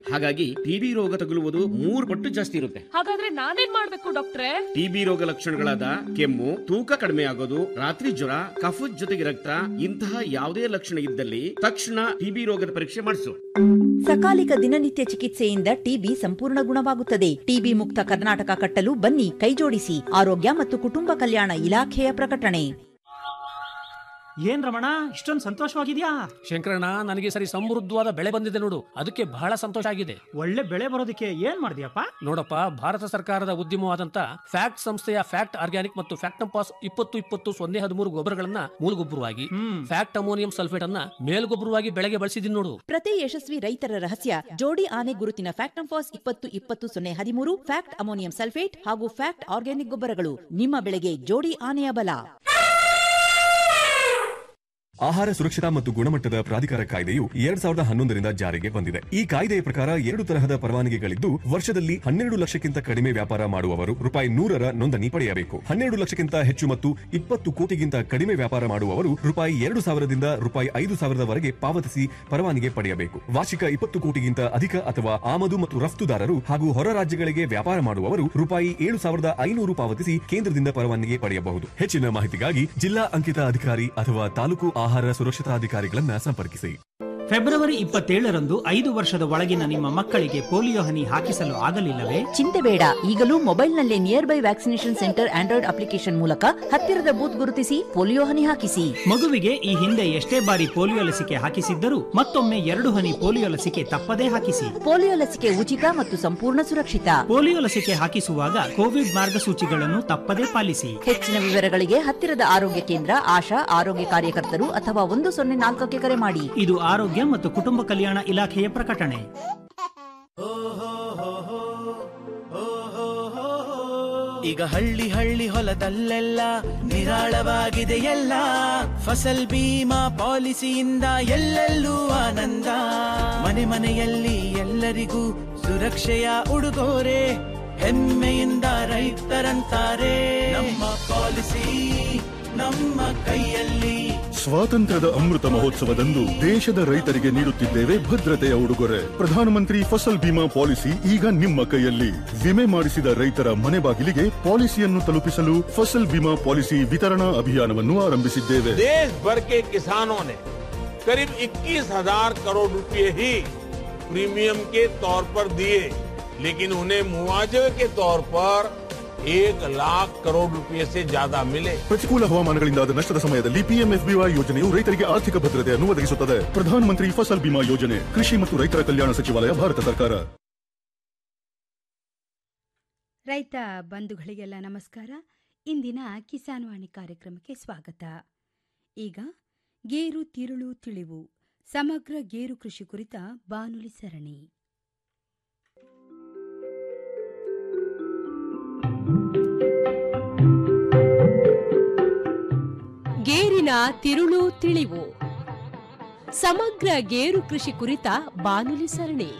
ಹಾಗಾಗಿ ಟಿಬಿ ರೋಗ ತಗುಲುವುದು ಮೂರು ಪಟ್ಟು ಜಾಸ್ತಿ ಇರುತ್ತೆ ಹಾಗಾದ್ರೆ ನಾನೇನ್ ಮಾಡ್ಬೇಕು ಡಾಕ್ಟ್ರೆ ಟಿಬಿ ರೋಗ ಲಕ್ಷಣಗಳಾದ ಕೆಮ್ಮು ತೂಕ ಕಡಿಮೆ ಆಗೋದು ರಾತ್ರಿ ಜ್ವರ ಕಫದ ಜೊತೆಗೆ ರಕ್ತ ಇಂತಹ ಯಾವುದೇ ಲಕ್ಷಣ ಇದ್ದಲ್ಲಿ ತಕ್ಷಣ ಟಿಬಿ ರೋಗದ ಪರೀಕ್ಷೆ ಮಾಡಿಸು ಸಕಾಲಿಕ ದಿನನಿತ್ಯ ಚಿಕಿತ್ಸೆಯಿಂದ ಟಿಬಿ ಸಂಪೂರ್ಣ ಗುಣವಾಗುತ್ತದೆ ಟಿಬಿ ಮುಕ್ತ ಕರ್ನಾಟಕ ಕಟ್ಟಲು ಬನ್ನಿ ಕೈಜೋಡಿಸಿ ಆರೋಗ್ಯ ಮತ್ತು ಕುಟುಂಬ ಕಲ್ಯಾಣ ಇಲಾಖೆಯ ಪ್ರಕಟಣೆ ಏನ್ ರಮಣ ಇಷ್ಟೊಂದು ಸಂತೋಷವಾಗಿದ್ಯಾ ಶಂಕರಣ್ಣ ನನಗೆ ಸರಿ ಸಮೃದ್ಧವಾದ ಬೆಳೆ ಬಂದಿದೆ ನೋಡು ಅದಕ್ಕೆ ಬಹಳ ಸಂತೋಷ ಆಗಿದೆ ಒಳ್ಳೆ ಬೆಳೆ ಬರೋದಕ್ಕೆ ಏನ್ ಮಾಡಿದ್ಯಪ್ಪ ನೋಡಪ್ಪ ಭಾರತ ಸರ್ಕಾರದ ಉದ್ಯಮವಾದಂತ ಫ್ಯಾಕ್ಟ್ ಸಂಸ್ಥೆಯ ಫ್ಯಾಕ್ಟ್ ಆರ್ಗ್ಯಾನಿಕ್ ಮತ್ತು ಫ್ಯಾಕ್ಟಂಪಾಸ್ ಇಪ್ಪತ್ತು ಇಪ್ಪತ್ತು ಸೊನ್ನೆ ಹದಿಮೂರು ಗೊಬ್ಬರಗಳನ್ನ ಮೂಲಗೊಬ್ಬರವಾಗಿ ಫ್ಯಾಕ್ಟ್ ಅಮೋನಿಯಂ ಸಲ್ಫೇಟ್ ಅನ್ನ ಮೇಲ್ಗೊಬ್ಬರವಾಗಿ ಬೆಳೆಗೆ ಬಳಸಿದೀನಿ ನೋಡು ಪ್ರತಿ ಯಶಸ್ವಿ ರೈತರ ರಹಸ್ಯ ಜೋಡಿ ಆನೆ ಗುರುತಿನ ಫ್ಯಾಕ್ಟ್ ಫಾಸ್ ಇಪ್ಪತ್ತು ಇಪ್ಪತ್ತು ಸೊನ್ನೆ ಹದಿಮೂರು ಫ್ಯಾಕ್ಟ್ ಅಮೋನಿಯಂ ಸಲ್ಫೇಟ್ ಹಾಗೂ ಫ್ಯಾಕ್ಟ್ ಆರ್ಗ್ಯಾನಿಕ್ ಗೊಬ್ಬರಗಳು ನಿಮ್ಮ ಬೆಳೆಗೆ ಜೋಡಿ ಆನೆಯ ಬಲ ಆಹಾರ ಸುರಕ್ಷತಾ ಮತ್ತು ಗುಣಮಟ್ಟದ ಪ್ರಾಧಿಕಾರ ಕಾಯ್ದೆಯು ಎರಡ್ ಸಾವಿರದ ಹನ್ನೊಂದರಿಂದ ಜಾರಿಗೆ ಬಂದಿದೆ ಈ ಕಾಯ್ದೆಯ ಪ್ರಕಾರ ಎರಡು ತರಹದ ಪರವಾನಗಿಗಳಿದ್ದು ವರ್ಷದಲ್ಲಿ ಹನ್ನೆರಡು ಲಕ್ಷಕ್ಕಿಂತ ಕಡಿಮೆ ವ್ಯಾಪಾರ ಮಾಡುವವರು ರೂಪಾಯಿ ನೂರರ ನೋಂದಣಿ ಪಡೆಯಬೇಕು ಹನ್ನೆರಡು ಲಕ್ಷಕ್ಕಿಂತ ಹೆಚ್ಚು ಮತ್ತು ಇಪ್ಪತ್ತು ಕೋಟಿಗಿಂತ ಕಡಿಮೆ ವ್ಯಾಪಾರ ಮಾಡುವವರು ರೂಪಾಯಿ ಎರಡು ಸಾವಿರದಿಂದ ರೂಪಾಯಿ ಐದು ಸಾವಿರದವರೆಗೆ ಪಾವತಿಸಿ ಪರವಾನಗಿ ಪಡೆಯಬೇಕು ವಾರ್ಷಿಕ ಇಪ್ಪತ್ತು ಕೋಟಿಗಿಂತ ಅಧಿಕ ಅಥವಾ ಆಮದು ಮತ್ತು ರಫ್ತುದಾರರು ಹಾಗೂ ಹೊರ ರಾಜ್ಯಗಳಿಗೆ ವ್ಯಾಪಾರ ಮಾಡುವವರು ರೂಪಾಯಿ ಏಳು ಸಾವಿರದ ಐನೂರು ಪಾವತಿಸಿ ಕೇಂದ್ರದಿಂದ ಪರವಾನಗಿ ಪಡೆಯಬಹುದು ಹೆಚ್ಚಿನ ಮಾಹಿತಿಗಾಗಿ ಜಿಲ್ಲಾ ಅಂಕಿತ ಅಧಿಕಾರಿ ಅಥವಾ ತಾಲೂಕು ಆಹಾರ ಸುರಕ್ಷತಾಧಿಕಾರಿಗಳನ್ನ ಸಂಪರ್ಕಿಸಿ ಫೆಬ್ರವರಿ ಇಪ್ಪತ್ತೇಳರಂದು ಐದು ವರ್ಷದ ಒಳಗಿನ ನಿಮ್ಮ ಮಕ್ಕಳಿಗೆ ಪೋಲಿಯೋ ಹನಿ ಹಾಕಿಸಲು ಆಗಲಿಲ್ಲವೇ ಚಿಂತೆ ಬೇಡ ಈಗಲೂ ಮೊಬೈಲ್ನಲ್ಲೇ near by vaccination centre android application ಮೂಲಕ ಹತ್ತಿರದ ಬೂತ್ ಗುರುತಿಸಿ ಪೋಲಿಯೋ ಹನಿ ಹಾಕಿಸಿ ಮಗುವಿಗೆ ಈ ಹಿಂದೆ ಎಷ್ಟೇ ಬಾರಿ ಪೋಲಿಯೋ ಲಸಿಕೆ ಹಾಕಿಸಿದ್ದರೂ ಮತ್ತೊಮ್ಮೆ ಎರಡು ಹನಿ ಪೋಲಿಯೋ ಲಸಿಕೆ ತಪ್ಪದೇ ಹಾಕಿಸಿ ಪೋಲಿಯೋ ಲಸಿಕೆ ಉಚಿತ ಮತ್ತು ಸಂಪೂರ್ಣ ಸುರಕ್ಷಿತ ಪೋಲಿಯೋ ಲಸಿಕೆ ಹಾಕಿಸುವಾಗ ಕೋವಿಡ್ ಮಾರ್ಗಸೂಚಿಗಳನ್ನು ತಪ್ಪದೇ ಪಾಲಿಸಿ ಹೆಚ್ಚಿನ ವಿವರಗಳಿಗೆ ಹತ್ತಿರದ ಆರೋಗ್ಯ ಕೇಂದ್ರ ಆಶಾ ಆರೋಗ್ಯ ಕಾರ್ಯಕರ್ತರು ಅಥವಾ ಒಂದು ಸೊನ್ನೆ ನಾಲ್ಕಕ್ಕೆ ಕರೆ ಮಾಡಿ ಇದು ಆರೋಗ್ಯ ಮತ್ತು ಕುಟುಂಬ ಕಲ್ಯಾಣ ಇಲಾಖೆಯ ಪ್ರಕಟಣೆ ಈಗ ಹಳ್ಳಿ ಹಳ್ಳಿ ಹೊಲದಲ್ಲೆಲ್ಲ ನಿರಾಳವಾಗಿದೆ ಎಲ್ಲ ಫಸಲ್ ಬೀಮಾ ಪಾಲಿಸಿಯಿಂದ ಎಲ್ಲೆಲ್ಲೂ ಆನಂದ ಮನೆ ಮನೆಯಲ್ಲಿ ಎಲ್ಲರಿಗೂ ಸುರಕ್ಷೆಯ ಉಡುಗೊರೆ ಹೆಮ್ಮೆಯಿಂದ ರೈತರಂತಾರೆ ನಮ್ಮ ಪಾಲಿಸಿ ನಮ್ಮ ಕೈಯಲ್ಲಿ ಸ್ವಾತಂತ್ರ್ಯದ ಅಮೃತ ಮಹೋತ್ಸವದಂದು ದೇಶದ ರೈತರಿಗೆ ನೀಡುತ್ತಿದ್ದೇವೆ ಭದ್ರತೆಯ ಉಡುಗೊರೆ ಪ್ರಧಾನಮಂತ್ರಿ ಫಸಲ್ ಬಿಮಾ ಪಾಲಿಸಿ ಈಗ ನಿಮ್ಮ ಕೈಯಲ್ಲಿ ವಿಮೆ ಮಾಡಿಸಿದ ರೈತರ ಮನೆ ಬಾಗಿಲಿಗೆ ಪಾಲಿಸಿಯನ್ನು ತಲುಪಿಸಲು ಫಸಲ್ ಬಿಮಾ ಪಾಲಿಸಿ ವಿತರಣಾ ಅಭಿಯಾನವನ್ನು ಆರಂಭಿಸಿದ್ದೇವೆ देश भर के किसानों ने करीब 21,000 करोड़ रुपए ही प्रीमियम के तौर पर दिए लेकिन उन्हें मुआवजे के तौर पर एक लाख करोड़ रुपए से ज्यादा मिले ಪ್ರತಿಕೂಲ ಹವಾಮಾನಗಳಿಂದಾದ ನಷ್ಟದ ಸಮಯದಲ್ಲಿ ಪಿಎಂಎಫ್ಬಿವೈ ಯೋಜನೆಯು ರೈತರಿಗೆ ಆರ್ಥಿಕ ಭದ್ರತೆಯನ್ನು ಒದಗಿಸುತ್ತದೆ ಪ್ರಧಾನಮಂತ್ರಿ ಫಸಲ್ ಬಿಮಾ ಯೋಜನೆ ಕೃಷಿ ಮತ್ತು ರೈತರ ಕಲ್ಯಾಣ ಸಚಿವಾಲಯ ಭಾರತ ಸರ್ಕಾರ ರೈತ ಬಂಧುಗಳಿಗೆಲ್ಲ ನಮಸ್ಕಾರ ಇಂದಿನ ಕಿಸಾನ್ ವಾಣಿ ಕಾರ್ಯಕ್ರಮಕ್ಕೆ ಸ್ವಾಗತ ಈಗ ಗೇರು ತಿರುಳು ತಿಳಿವು ಸಮಗ್ರ ಗೇರು ಕೃಷಿ ಕುರಿತ ಬಾನುಲಿ ಸರಣಿ ಗೇರಿನ ತಿರುಳು ತಿಳಿವು ಸಮಗ್ರ ಗೇರು ಕೃಷಿ ಕುರಿತ ಬಾನುಲಿ ಸರಣಿ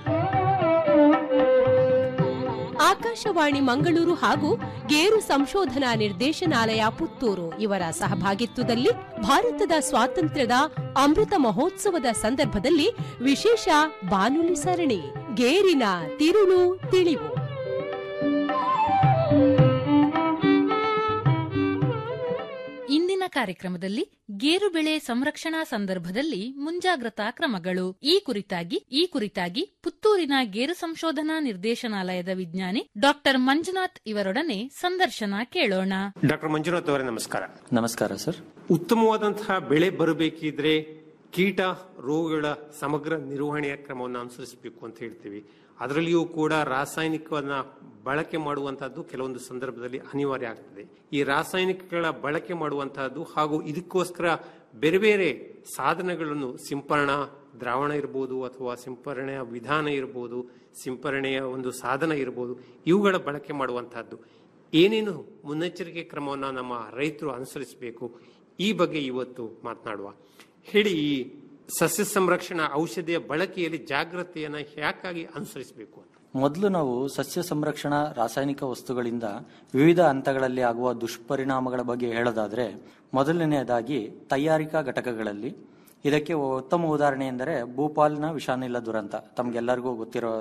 ಆಕಾಶವಾಣಿ ಮಂಗಳೂರು ಹಾಗೂ ಗೇರು ಸಂಶೋಧನಾ ನಿರ್ದೇಶನಾಲಯ ಪುತ್ತೂರು ಇವರ ಸಹಭಾಗಿತ್ವದಲ್ಲಿ ಭಾರತದ ಸ್ವಾತಂತ್ರ್ಯದ ಅಮೃತ ಮಹೋತ್ಸವದ ಸಂದರ್ಭದಲ್ಲಿ ವಿಶೇಷ ಬಾನುಲಿ ಸರಣಿ ಗೇರಿನ ತಿರುಳು ತಿಳಿವು ಇಂದಿನ ಕಾರ್ಯಕ್ರಮದಲ್ಲಿ ಗೇರು ಬೆಳೆ ಸಂರಕ್ಷಣಾ ಸಂದರ್ಭದಲ್ಲಿ ಮುಂಜಾಗ್ರತಾ ಕ್ರಮಗಳು ಈ ಕುರಿತಾಗಿ ಈ ಕುರಿತಾಗಿ ಪುತ್ತೂರಿನ ಗೇರು ಸಂಶೋಧನಾ ನಿರ್ದೇಶನಾಲಯದ ವಿಜ್ಞಾನಿ ಡಾಕ್ಟರ್ ಮಂಜುನಾಥ್ ಇವರೊಡನೆ ಸಂದರ್ಶನ ಕೇಳೋಣ ಡಾಕ್ಟರ್ ಮಂಜುನಾಥ್ ಅವರೇ ನಮಸ್ಕಾರ ನಮಸ್ಕಾರ ಸರ್ ಉತ್ತಮವಾದಂತಹ ಬೆಳೆ ಬರಬೇಕಿದ್ರೆ ಕೀಟ ರೋಗಗಳ ಸಮಗ್ರ ನಿರ್ವಹಣೆಯ ಕ್ರಮವನ್ನು ಅನುಸರಿಸಬೇಕು ಅಂತ ಹೇಳ್ತೀವಿ ಅದರಲ್ಲಿಯೂ ಕೂಡ ರಾಸಾಯನಿಕವನ್ನ ಬಳಕೆ ಮಾಡುವಂತಹದ್ದು ಕೆಲವೊಂದು ಸಂದರ್ಭದಲ್ಲಿ ಅನಿವಾರ್ಯ ಆಗ್ತದೆ ಈ ರಾಸಾಯನಿಕಗಳ ಬಳಕೆ ಮಾಡುವಂತಹದ್ದು ಹಾಗೂ ಇದಕ್ಕೋಸ್ಕರ ಬೇರೆ ಬೇರೆ ಸಾಧನಗಳನ್ನು ಸಿಂಪರಣಾ ದ್ರಾವಣ ಇರ್ಬೋದು ಅಥವಾ ಸಿಂಪರಣೆಯ ವಿಧಾನ ಇರ್ಬೋದು ಸಿಂಪರಣೆಯ ಒಂದು ಸಾಧನ ಇರ್ಬೋದು ಇವುಗಳ ಬಳಕೆ ಮಾಡುವಂತಹದ್ದು ಏನೇನು ಮುನ್ನೆಚ್ಚರಿಕೆ ಕ್ರಮವನ್ನು ನಮ್ಮ ರೈತರು ಅನುಸರಿಸಬೇಕು ಈ ಬಗ್ಗೆ ಇವತ್ತು ಮಾತನಾಡುವ ಹೇಳಿ ಈ ಸಸ್ಯ ಸಂರಕ್ಷಣಾ ಔಷಧಿಯ ಬಳಕೆಯಲ್ಲಿ ಜಾಗೃತೆಯನ್ನ ಯಾಕಾಗಿ ಅನುಸರಿಸಬೇಕು ಅಂತ ಮೊದಲು ನಾವು ಸಸ್ಯ ಸಂರಕ್ಷಣಾ ರಾಸಾಯನಿಕ ವಸ್ತುಗಳಿಂದ ವಿವಿಧ ಹಂತಗಳಲ್ಲಿ ಆಗುವ ದುಷ್ಪರಿಣಾಮಗಳ ಬಗ್ಗೆ ಹೇಳೋದಾದ್ರೆ ಮೊದಲನೆಯದಾಗಿ ತಯಾರಿಕಾ ಘಟಕಗಳಲ್ಲಿ ಇದಕ್ಕೆ ಉತ್ತಮ ಉದಾಹರಣೆ ಎಂದರೆ ಭೂಪಾಲ್ನ ವಿಷಾನಿಲ ದುರಂತ ತಮಗೆಲ್ಲರಿಗೂ ಗೊತ್ತಿರೋ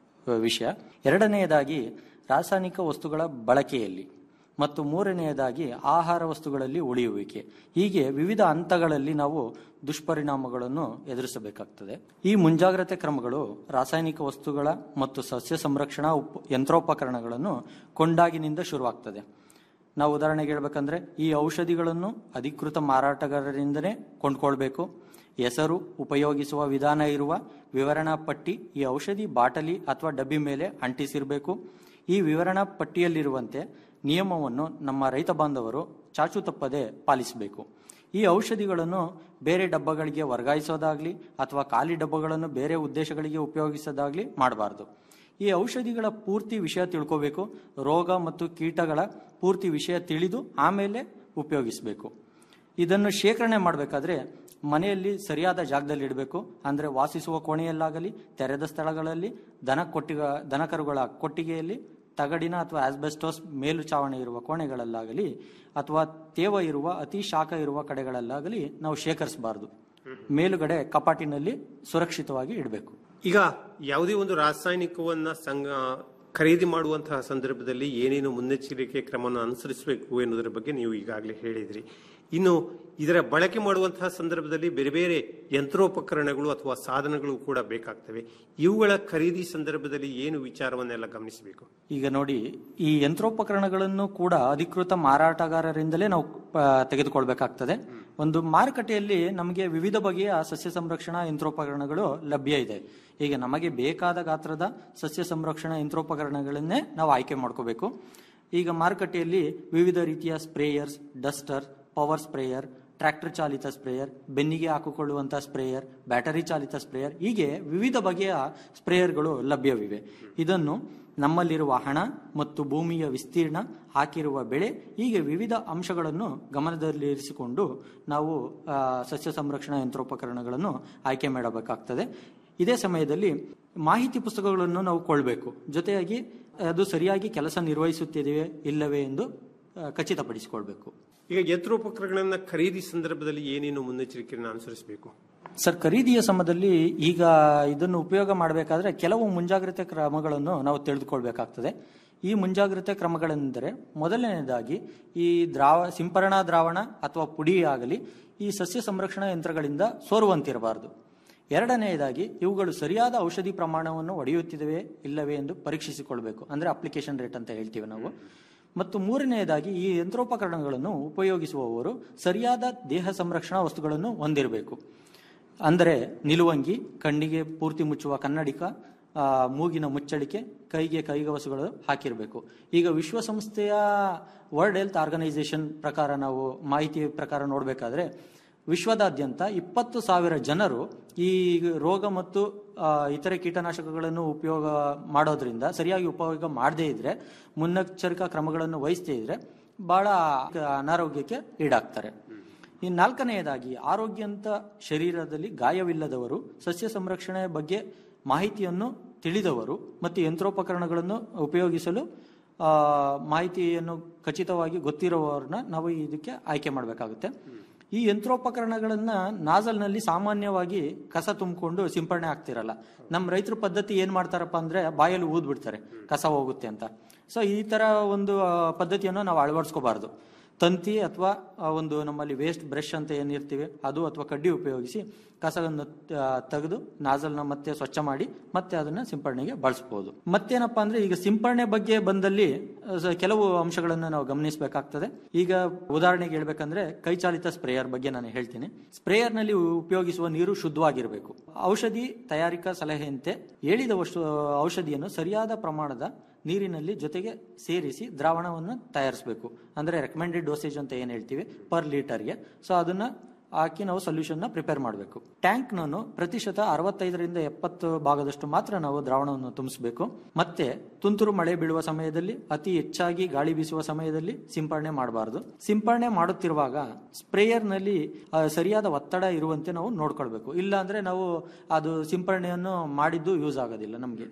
ವಿಷಯ ಎರಡನೆಯದಾಗಿ ರಾಸಾಯನಿಕ ವಸ್ತುಗಳ ಬಳಕೆಯಲ್ಲಿ ಮತ್ತು ಮೂರನೆಯದಾಗಿ ಆಹಾರ ವಸ್ತುಗಳಲ್ಲಿ ಉಳಿಯುವಿಕೆ ಹೀಗೆ ವಿವಿಧ ಹಂತಗಳಲ್ಲಿ ನಾವು ದುಷ್ಪರಿಣಾಮಗಳನ್ನು ಎದುರಿಸಬೇಕಾಗ್ತದೆ ಈ ಮುಂಜಾಗ್ರತೆ ಕ್ರಮಗಳು ರಾಸಾಯನಿಕ ವಸ್ತುಗಳ ಮತ್ತು ಸಸ್ಯ ಸಂರಕ್ಷಣಾ ಉಪ ಯಂತ್ರೋಪಕರಣಗಳನ್ನು ಕೊಂಡಾಗಿನಿಂದ ಶುರುವಾಗ್ತದೆ ನಾವು ಉದಾಹರಣೆಗೆ ಹೇಳ್ಬೇಕಂದ್ರೆ ಈ ಔಷಧಿಗಳನ್ನು ಅಧಿಕೃತ ಮಾರಾಟಗಾರರಿಂದನೇ ಕೊಂಡ್ಕೊಳ್ಬೇಕು ಹೆಸರು ಉಪಯೋಗಿಸುವ ವಿಧಾನ ಇರುವ ವಿವರಣಾ ಪಟ್ಟಿ ಈ ಔಷಧಿ ಬಾಟಲಿ ಅಥವಾ ಡಬ್ಬಿ ಮೇಲೆ ಅಂಟಿಸಿರಬೇಕು ಈ ವಿವರಣಾ ಪಟ್ಟಿಯಲ್ಲಿರುವಂತೆ ನಿಯಮವನ್ನು ನಮ್ಮ ರೈತ ಬಾಂಧವರು ಚಾಚು ತಪ್ಪದೆ ಪಾಲಿಸಬೇಕು ಈ ಔಷಧಿಗಳನ್ನು ಬೇರೆ ಡಬ್ಬಗಳಿಗೆ ವರ್ಗಾಯಿಸೋದಾಗ್ಲಿ ಅಥವಾ ಖಾಲಿ ಡಬ್ಬಗಳನ್ನು ಬೇರೆ ಉದ್ದೇಶಗಳಿಗೆ ಉಪಯೋಗಿಸೋದಾಗ್ಲಿ ಮಾಡಬಾರ್ದು ಈ ಔಷಧಿಗಳ ಪೂರ್ತಿ ವಿಷಯ ತಿಳ್ಕೋಬೇಕು ರೋಗ ಮತ್ತು ಕೀಟಗಳ ಪೂರ್ತಿ ವಿಷಯ ತಿಳಿದು ಆಮೇಲೆ ಉಪಯೋಗಿಸಬೇಕು ಇದನ್ನು ಶೇಖರಣೆ ಮಾಡಬೇಕಾದ್ರೆ ಮನೆಯಲ್ಲಿ ಸರಿಯಾದ ಜಾಗದಲ್ಲಿ ಇಡಬೇಕು ಅಂದರೆ ವಾಸಿಸುವ ಕೋಣೆಯಲ್ಲಾಗಲಿ ತೆರೆದ ಸ್ಥಳಗಳಲ್ಲಿ ದನ ಕೊಟ್ಟಿಗ ದನಕರುಗಳ ಕೊಟ್ಟಿಗೆಯಲ್ಲಿ ತಗಡಿನ ಅಥವಾ ಆಸ್ಬೆಸ್ಟೋಸ್ ಮೇಲುಚಾವಣಿ ಇರುವ ಕೋಣೆಗಳಲ್ಲಾಗಲಿ ಅಥವಾ ತೇವ ಇರುವ ಅತಿ ಶಾಖ ಇರುವ ಕಡೆಗಳಲ್ಲಾಗಲಿ ನಾವು ಶೇಖರಿಸಬಾರದು ಮೇಲುಗಡೆ ಕಪಾಟಿನಲ್ಲಿ ಸುರಕ್ಷಿತವಾಗಿ ಇಡಬೇಕು ಈಗ ಯಾವುದೇ ಒಂದು ರಾಸಾಯನಿಕವನ್ನ ಸಂಗ ಖರೀದಿ ಮಾಡುವಂತಹ ಸಂದರ್ಭದಲ್ಲಿ ಏನೇನು ಮುನ್ನೆಚ್ಚರಿಕೆ ಕ್ರಮವನ್ನು ಅನುಸರಿಸಬೇಕು ಎನ್ನುವುದರ ಬಗ್ಗೆ ನೀವು ಈಗಾಗಲೇ ಹೇಳಿದ್ರಿ ಇನ್ನು ಇದರ ಬಳಕೆ ಮಾಡುವಂತಹ ಸಂದರ್ಭದಲ್ಲಿ ಬೇರೆ ಬೇರೆ ಯಂತ್ರೋಪಕರಣಗಳು ಅಥವಾ ಸಾಧನಗಳು ಕೂಡ ಬೇಕಾಗ್ತವೆ ಇವುಗಳ ಖರೀದಿ ಸಂದರ್ಭದಲ್ಲಿ ಏನು ವಿಚಾರವನ್ನೆಲ್ಲ ಗಮನಿಸಬೇಕು ಈಗ ನೋಡಿ ಈ ಯಂತ್ರೋಪಕರಣಗಳನ್ನು ಕೂಡ ಅಧಿಕೃತ ಮಾರಾಟಗಾರರಿಂದಲೇ ನಾವು ಆ, ತೆಗೆದುಕೊಳ್ಬೇಕಾಗ್ತದೆ ಒಂದು ಮಾರುಕಟ್ಟೆಯಲ್ಲಿ ನಮಗೆ ವಿವಿಧ ಬಗೆಯ ಸಸ್ಯ ಸಂರಕ್ಷಣಾ ಯಂತ್ರೋಪಕರಣಗಳು ಲಭ್ಯ ಇದೆ ಈಗ ನಮಗೆ ಬೇಕಾದ ಗಾತ್ರದ ಸಸ್ಯ ಸಂರಕ್ಷಣಾ ಯಂತ್ರೋಪಕರಣಗಳನ್ನೇ ನಾವು ಆಯ್ಕೆ ಮಾಡ್ಕೋಬೇಕು ಈಗ ಮಾರುಕಟ್ಟೆಯಲ್ಲಿ ವಿವಿಧ ರೀತಿಯ sprayers duster power sprayer tractor ಚಾಲಿತ ಸ್ಪ್ರೇಯರ್ ಬೆನ್ನಿಗೆ ಹಾಕಿಕೊಳ್ಳುವಂತಹ ಸ್ಪ್ರೇಯರ್ ಬ್ಯಾಟರಿ ಚಾಲಿತ ಸ್ಪ್ರೇಯರ್ ಹೀಗೆ ವಿವಿಧ ಬಗೆಯ ಸ್ಪ್ರೇಯರ್ಗಳು ಲಭ್ಯವಿವೆ ಇದನ್ನು ನಮ್ಮಲ್ಲಿರುವ ಹಣ ಮತ್ತು ಭೂಮಿಯ ವಿಸ್ತೀರ್ಣ ಹಾಕಿರುವ ಬೆಳೆ ಹೀಗೆ ವಿವಿಧ ಅಂಶಗಳನ್ನು ಗಮನದಲ್ಲಿರಿಸಿಕೊಂಡು ನಾವು ಆ, ಸಸ್ಯ ಸಂರಕ್ಷಣಾ ಯಂತ್ರೋಪಕರಣಗಳನ್ನು ಆಯ್ಕೆ ಮಾಡಬೇಕಾಗ್ತದೆ ಇದೇ ಸಮಯದಲ್ಲಿ ಮಾಹಿತಿ ಪುಸ್ತಕಗಳನ್ನು ನಾವು ಕೊಳ್ಬೇಕು ಜೊತೆಯಾಗಿ ಅದು ಸರಿಯಾಗಿ ಕೆಲಸ ನಿರ್ವಹಿಸುತ್ತಿದೆಯೇ ಇಲ್ಲವೇ ಎಂದು ಆ, ಖಚಿತಪಡಿಸಿಕೊಳ್ಬೇಕು ಈಗ ಯಂತ್ರೋಪಕರಣಗಳನ್ನ ಖರೀದಿ ಸಂದರ್ಭದಲ್ಲಿ ಏನೇನು ಮುನ್ನೆಚ್ಚರಿಕೆಯನ್ನು ಅನುಸರಿಸಬೇಕು ಸರ್ ಖರೀದಿಯ ಸಮಯದಲ್ಲಿ ಈಗ ಇದನ್ನು ಉಪಯೋಗ ಮಾಡಬೇಕಾದ್ರೆ ಕೆಲವು ಮುಂಜಾಗ್ರತೆ ಕ್ರಮಗಳನ್ನು ನಾವು ತಿಳಿದುಕೊಳ್ಬೇಕಾಗ್ತದೆ ಈ ಮುಂಜಾಗ್ರತೆ ಕ್ರಮಗಳೆಂದರೆ ಮೊದಲನೆಯದಾಗಿ ಈ ದ್ರಾವ ಸಿಂಪರಣಾ ದ್ರಾವಣ ಅಥವಾ ಪುಡಿ ಆಗಲಿ ಈ ಸಸ್ಯ ಸಂರಕ್ಷಣಾ ಯಂತ್ರಗಳಿಂದ ಸೋರುವಂತಿರಬಾರದು ಎರಡನೆಯದಾಗಿ ಇವುಗಳು ಸರಿಯಾದ ಔಷಧಿ ಪ್ರಮಾಣವನ್ನು ಒಡೆಯುತ್ತಿದೆಯೇ ಇಲ್ಲವೇ ಎಂದು ಪರೀಕ್ಷಿಸಿಕೊಳ್ಬೇಕು ಅಂದ್ರೆ ಅಪ್ಲಿಕೇಶನ್ ರೇಟ್ ಅಂತ ಹೇಳ್ತೀವಿ ನಾವು ಮತ್ತು ಮೂರನೆಯದಾಗಿ ಈ ಯಂತ್ರೋಪಕರಣಗಳನ್ನು ಉಪಯೋಗಿಸುವವರು ಸರಿಯಾದ ದೇಹ ಸಂರಕ್ಷಣಾ ವಸ್ತುಗಳನ್ನು ಹೊಂದಿರಬೇಕು ಅಂದರೆ ನಿಲುವಂಗಿ ಕಣ್ಣಿಗೆ ಪೂರ್ತಿ ಮುಚ್ಚುವ ಕನ್ನಡಿಕ ಆ, ಮೂಗಿನ ಮುಚ್ಚಳಿಕೆ ಕೈಗೆ ಕೈಗವಸುಗಳು ಹಾಕಿರಬೇಕು ಈಗ ವಿಶ್ವಸಂಸ್ಥೆಯ ವರ್ಲ್ಡ್ ಹೆಲ್ತ್ ಆರ್ಗನೈಸೇಷನ್ ಪ್ರಕಾರ ನಾವು ಮಾಹಿತಿ ಪ್ರಕಾರ ನೋಡಬೇಕಾದ್ರೆ ವಿಶ್ವದಾದ್ಯಂತ ಇಪ್ಪತ್ತು ಸಾವಿರ ಜನರು ಈ ರೋಗ ಮತ್ತು ಆ, ಇತರೆ ಕೀಟನಾಶಕಗಳನ್ನು ಉಪಯೋಗ ಮಾಡೋದ್ರಿಂದ ಸರಿಯಾಗಿ ಉಪಯೋಗ ಮಾಡದೇ ಇದ್ರೆ ಮುನ್ನೆಚ್ಚರಿಕಾ ಕ್ರಮಗಳನ್ನು ವಹಿಸದೇ ಇದ್ರೆ ಬಹಳ ಅನಾರೋಗ್ಯಕ್ಕೆ ಈಡಾಗ್ತಾರೆ ಈ ನಾಲ್ಕನೆಯದಾಗಿ ಆರೋಗ್ಯಂತ ಶರೀರದಲ್ಲಿ ಗಾಯವಿಲ್ಲದವರು ಸಸ್ಯ ಸಂರಕ್ಷಣೆಯ ಬಗ್ಗೆ ಮಾಹಿತಿಯನ್ನು ತಿಳಿದವರು ಮತ್ತು ಯಂತ್ರೋಪಕರಣಗಳನ್ನು ಉಪಯೋಗಿಸಲು ಆ, ಮಾಹಿತಿಯನ್ನು ಖಚಿತವಾಗಿ ಗೊತ್ತಿರುವವರನ್ನ ನಾವು ಇದಕ್ಕೆ ಆಯ್ಕೆ ಮಾಡಬೇಕಾಗುತ್ತೆ ಈ ಯಂತ್ರೋಪಕರಣಗಳನ್ನ ನಾಜಲ್ನಲ್ಲಿ ಸಾಮಾನ್ಯವಾಗಿ ಕಸ ತುಂಬಿಕೊಂಡು ಸಿಂಪರಣೆ ಆಗ್ತಿರಲ್ಲ ನಮ್ಮ ರೈತರ ಪದ್ಧತಿ ಏನ್ ಮಾಡ್ತಾರಪ್ಪ ಅಂದ್ರೆ ಬಾಯಲ್ಲಿ ಊದ್ ಬಿಡ್ತಾರೆ ಕಸ ಹೋಗುತ್ತೆ ಅಂತ ಸೊ ಈ ತರ ಒಂದು ಆ, ಪದ್ಧತಿಯನ್ನು ನಾವು ಅಳವಡಿಸ್ಕೋಬಾರ್ದು ತಂತಿ ಅಥವಾ ಆ, ಒಂದು ನಮ್ಮಲ್ಲಿ ವೇಸ್ಟ್ ಬ್ರಷ್ ಅಂತ ಏನಿರ್ತೀವಿ ಅದು ಅಥವಾ ಕಡ್ಡಿ ಉಪಯೋಗಿಸಿ ಕಸವನ್ನು ಆ, ತೆಗೆದು ನಾಜಲ್ನ ಮತ್ತೆ ಸ್ವಚ್ಛ ಮಾಡಿ ಮತ್ತೆ ಅದನ್ನ ಸಿಂಪರಣೆಗೆ ಬಳಸಬಹುದು ಮತ್ತೇನಪ್ಪಾ ಅಂದ್ರೆ ಈಗ ಸಿಂಪರಣೆ ಬಗ್ಗೆ ಬಂದಲ್ಲಿ ಆ, ಸ- ಕೆಲವು ಅಂಶಗಳನ್ನು ನಾವು ಗಮನಿಸಬೇಕಾಗ್ತದೆ ಈಗ ಉದಾಹರಣೆಗೆ ಹೇಳ್ಬೇಕಂದ್ರೆ ಕೈಚಾಲಿತ ಸ್ಪ್ರೇಯರ್ ಬಗ್ಗೆ ನಾನು ಹೇಳ್ತೀನಿ ಸ್ಪ್ರೇಯರ್ ನಲ್ಲಿ ಉಪಯೋಗಿಸುವ ನೀರು ಶುದ್ಧವಾಗಿರಬೇಕು ಔಷಧಿ ತಯಾರಿಕಾ ಸಲಹೆಯಂತೆ ಹೇಳಿದ ವಸ್ತು ಔಷಧಿಯನ್ನು ಸರಿಯಾದ ಪ್ರಮಾಣದ ನೀರಿನಲ್ಲಿ ಜೊತೆಗೆ ಸೇರಿಸಿ ದ್ರಾವಣವನ್ನು ತಯಾರಿಸಬೇಕು ಅಂದ್ರೆ ರೆಕಮೆಂಡೆಡ್ ಡೋಸೇಜ್ ಅಂತ ಏನ್ ಹೇಳ್ತೀವಿ ಪರ್ ಲೀಟರ್ಗೆ ಸೊ ಅದನ್ನ ಹಾಕಿ ನಾವು ಸೊಲ್ಯೂಷನ್ ನ ಪ್ರಿಪೇರ್ ಮಾಡಬೇಕು ಟ್ಯಾಂಕ್ ನಾನು ಪ್ರತಿಶತ ಅರವತ್ತೈದರಿಂದ ಎಪ್ಪತ್ತು ಭಾಗದಷ್ಟು ಮಾತ್ರ ನಾವು ದ್ರಾವಣವನ್ನು ತುಂಬಿಸಬೇಕು ಮತ್ತೆ ತುಂತುರು ಮಳೆ ಬೀಳುವ ಸಮಯದಲ್ಲಿ ಅತಿ ಹೆಚ್ಚಾಗಿ ಗಾಳಿ ಬೀಸುವ ಸಮಯದಲ್ಲಿ ಸಿಂಪರಣೆ ಮಾಡಬಾರದು ಸಿಂಪರಣೆ ಮಾಡುತ್ತಿರುವಾಗ ಸ್ಪ್ರೇಯರ್ ನಲ್ಲಿ ಆ, ಸರಿಯಾದ ಒತ್ತಡ ಇರುವಂತೆ ನಾವು ನೋಡ್ಕೊಳ್ಬೇಕು ಇಲ್ಲ ಅಂದ್ರೆ ನಾವು ಅದು ಸಿಂಪರಣೆಯನ್ನು ಮಾಡಿದ್ದು ಯೂಸ್ ಆಗೋದಿಲ್ಲ ನಮಗೆ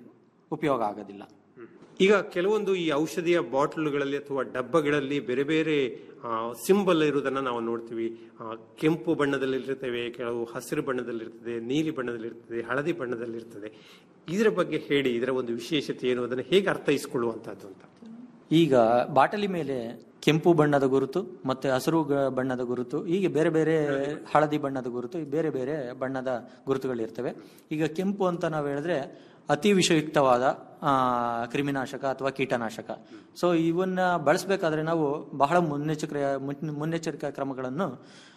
ಉಪಯೋಗ ಆಗೋದಿಲ್ಲ ಈಗ ಕೆಲವೊಂದು ಈ ಔಷಧಿಯ ಬಾಟಲ್ಗಳಲ್ಲಿ ಅಥವಾ ಡಬ್ಬಗಳಲ್ಲಿ ಬೇರೆ ಬೇರೆ ಸಿಂಬಲ್ ಇರುವುದನ್ನ ನಾವು ನೋಡ್ತೀವಿ ಆ, ಕೆಂಪು ಬಣ್ಣದಲ್ಲಿರ್ತವೆ ಕೆಲವು ಹಸಿರು ಬಣ್ಣದಲ್ಲಿರ್ತದೆ ನೀಲಿ ಬಣ್ಣದಲ್ಲಿರ್ತದೆ ಹಳದಿ ಬಣ್ಣದಲ್ಲಿರ್ತದೆ ಇದರ ಬಗ್ಗೆ ಹೇಳಿ ಇದರ ಒಂದು ವಿಶೇಷತೆ ಏನು ಅದನ್ನು ಹೇಗೆ ಅರ್ಥೈಸಿಕೊಳ್ಳುವಂತಹದ್ದು ಅಂತ ಈಗ ಬಾಟಲಿ ಮೇಲೆ ಕೆಂಪು ಬಣ್ಣದ ಗುರುತು ಮತ್ತೆ ಹಸಿರು ಗ- ಬಣ್ಣದ ಗುರುತು ಹೀಗೆ ಬೇರೆ ಬೇರೆ ಹಳದಿ ಬಣ್ಣದ ಗುರುತು ಈ ಬೇರೆ ಬೇರೆ ಬಣ್ಣದ ಗುರುತುಗಳಿರ್ತವೆ ಈಗ ಕೆಂಪು ಅಂತ ನಾವು ಹೇಳಿದ್ರೆ ಅತಿ ವಿಷಯುಕ್ತವಾದ ಆ, ಕ್ರಿಮಿನಾಶಕ ಅಥವಾ ಕೀಟನಾಶಕ ಸೊ ಇವನ್ನ ಬಳಸಬೇಕಾದ್ರೆ ನಾವು ಬಹಳ ಮುನ್ನೆಚ್ಚರಿಕೆ ಮುನ್- ಮುನ್ನೆಚ್ಚರಿಕಾ ಕ್ರಮಗಳನ್ನು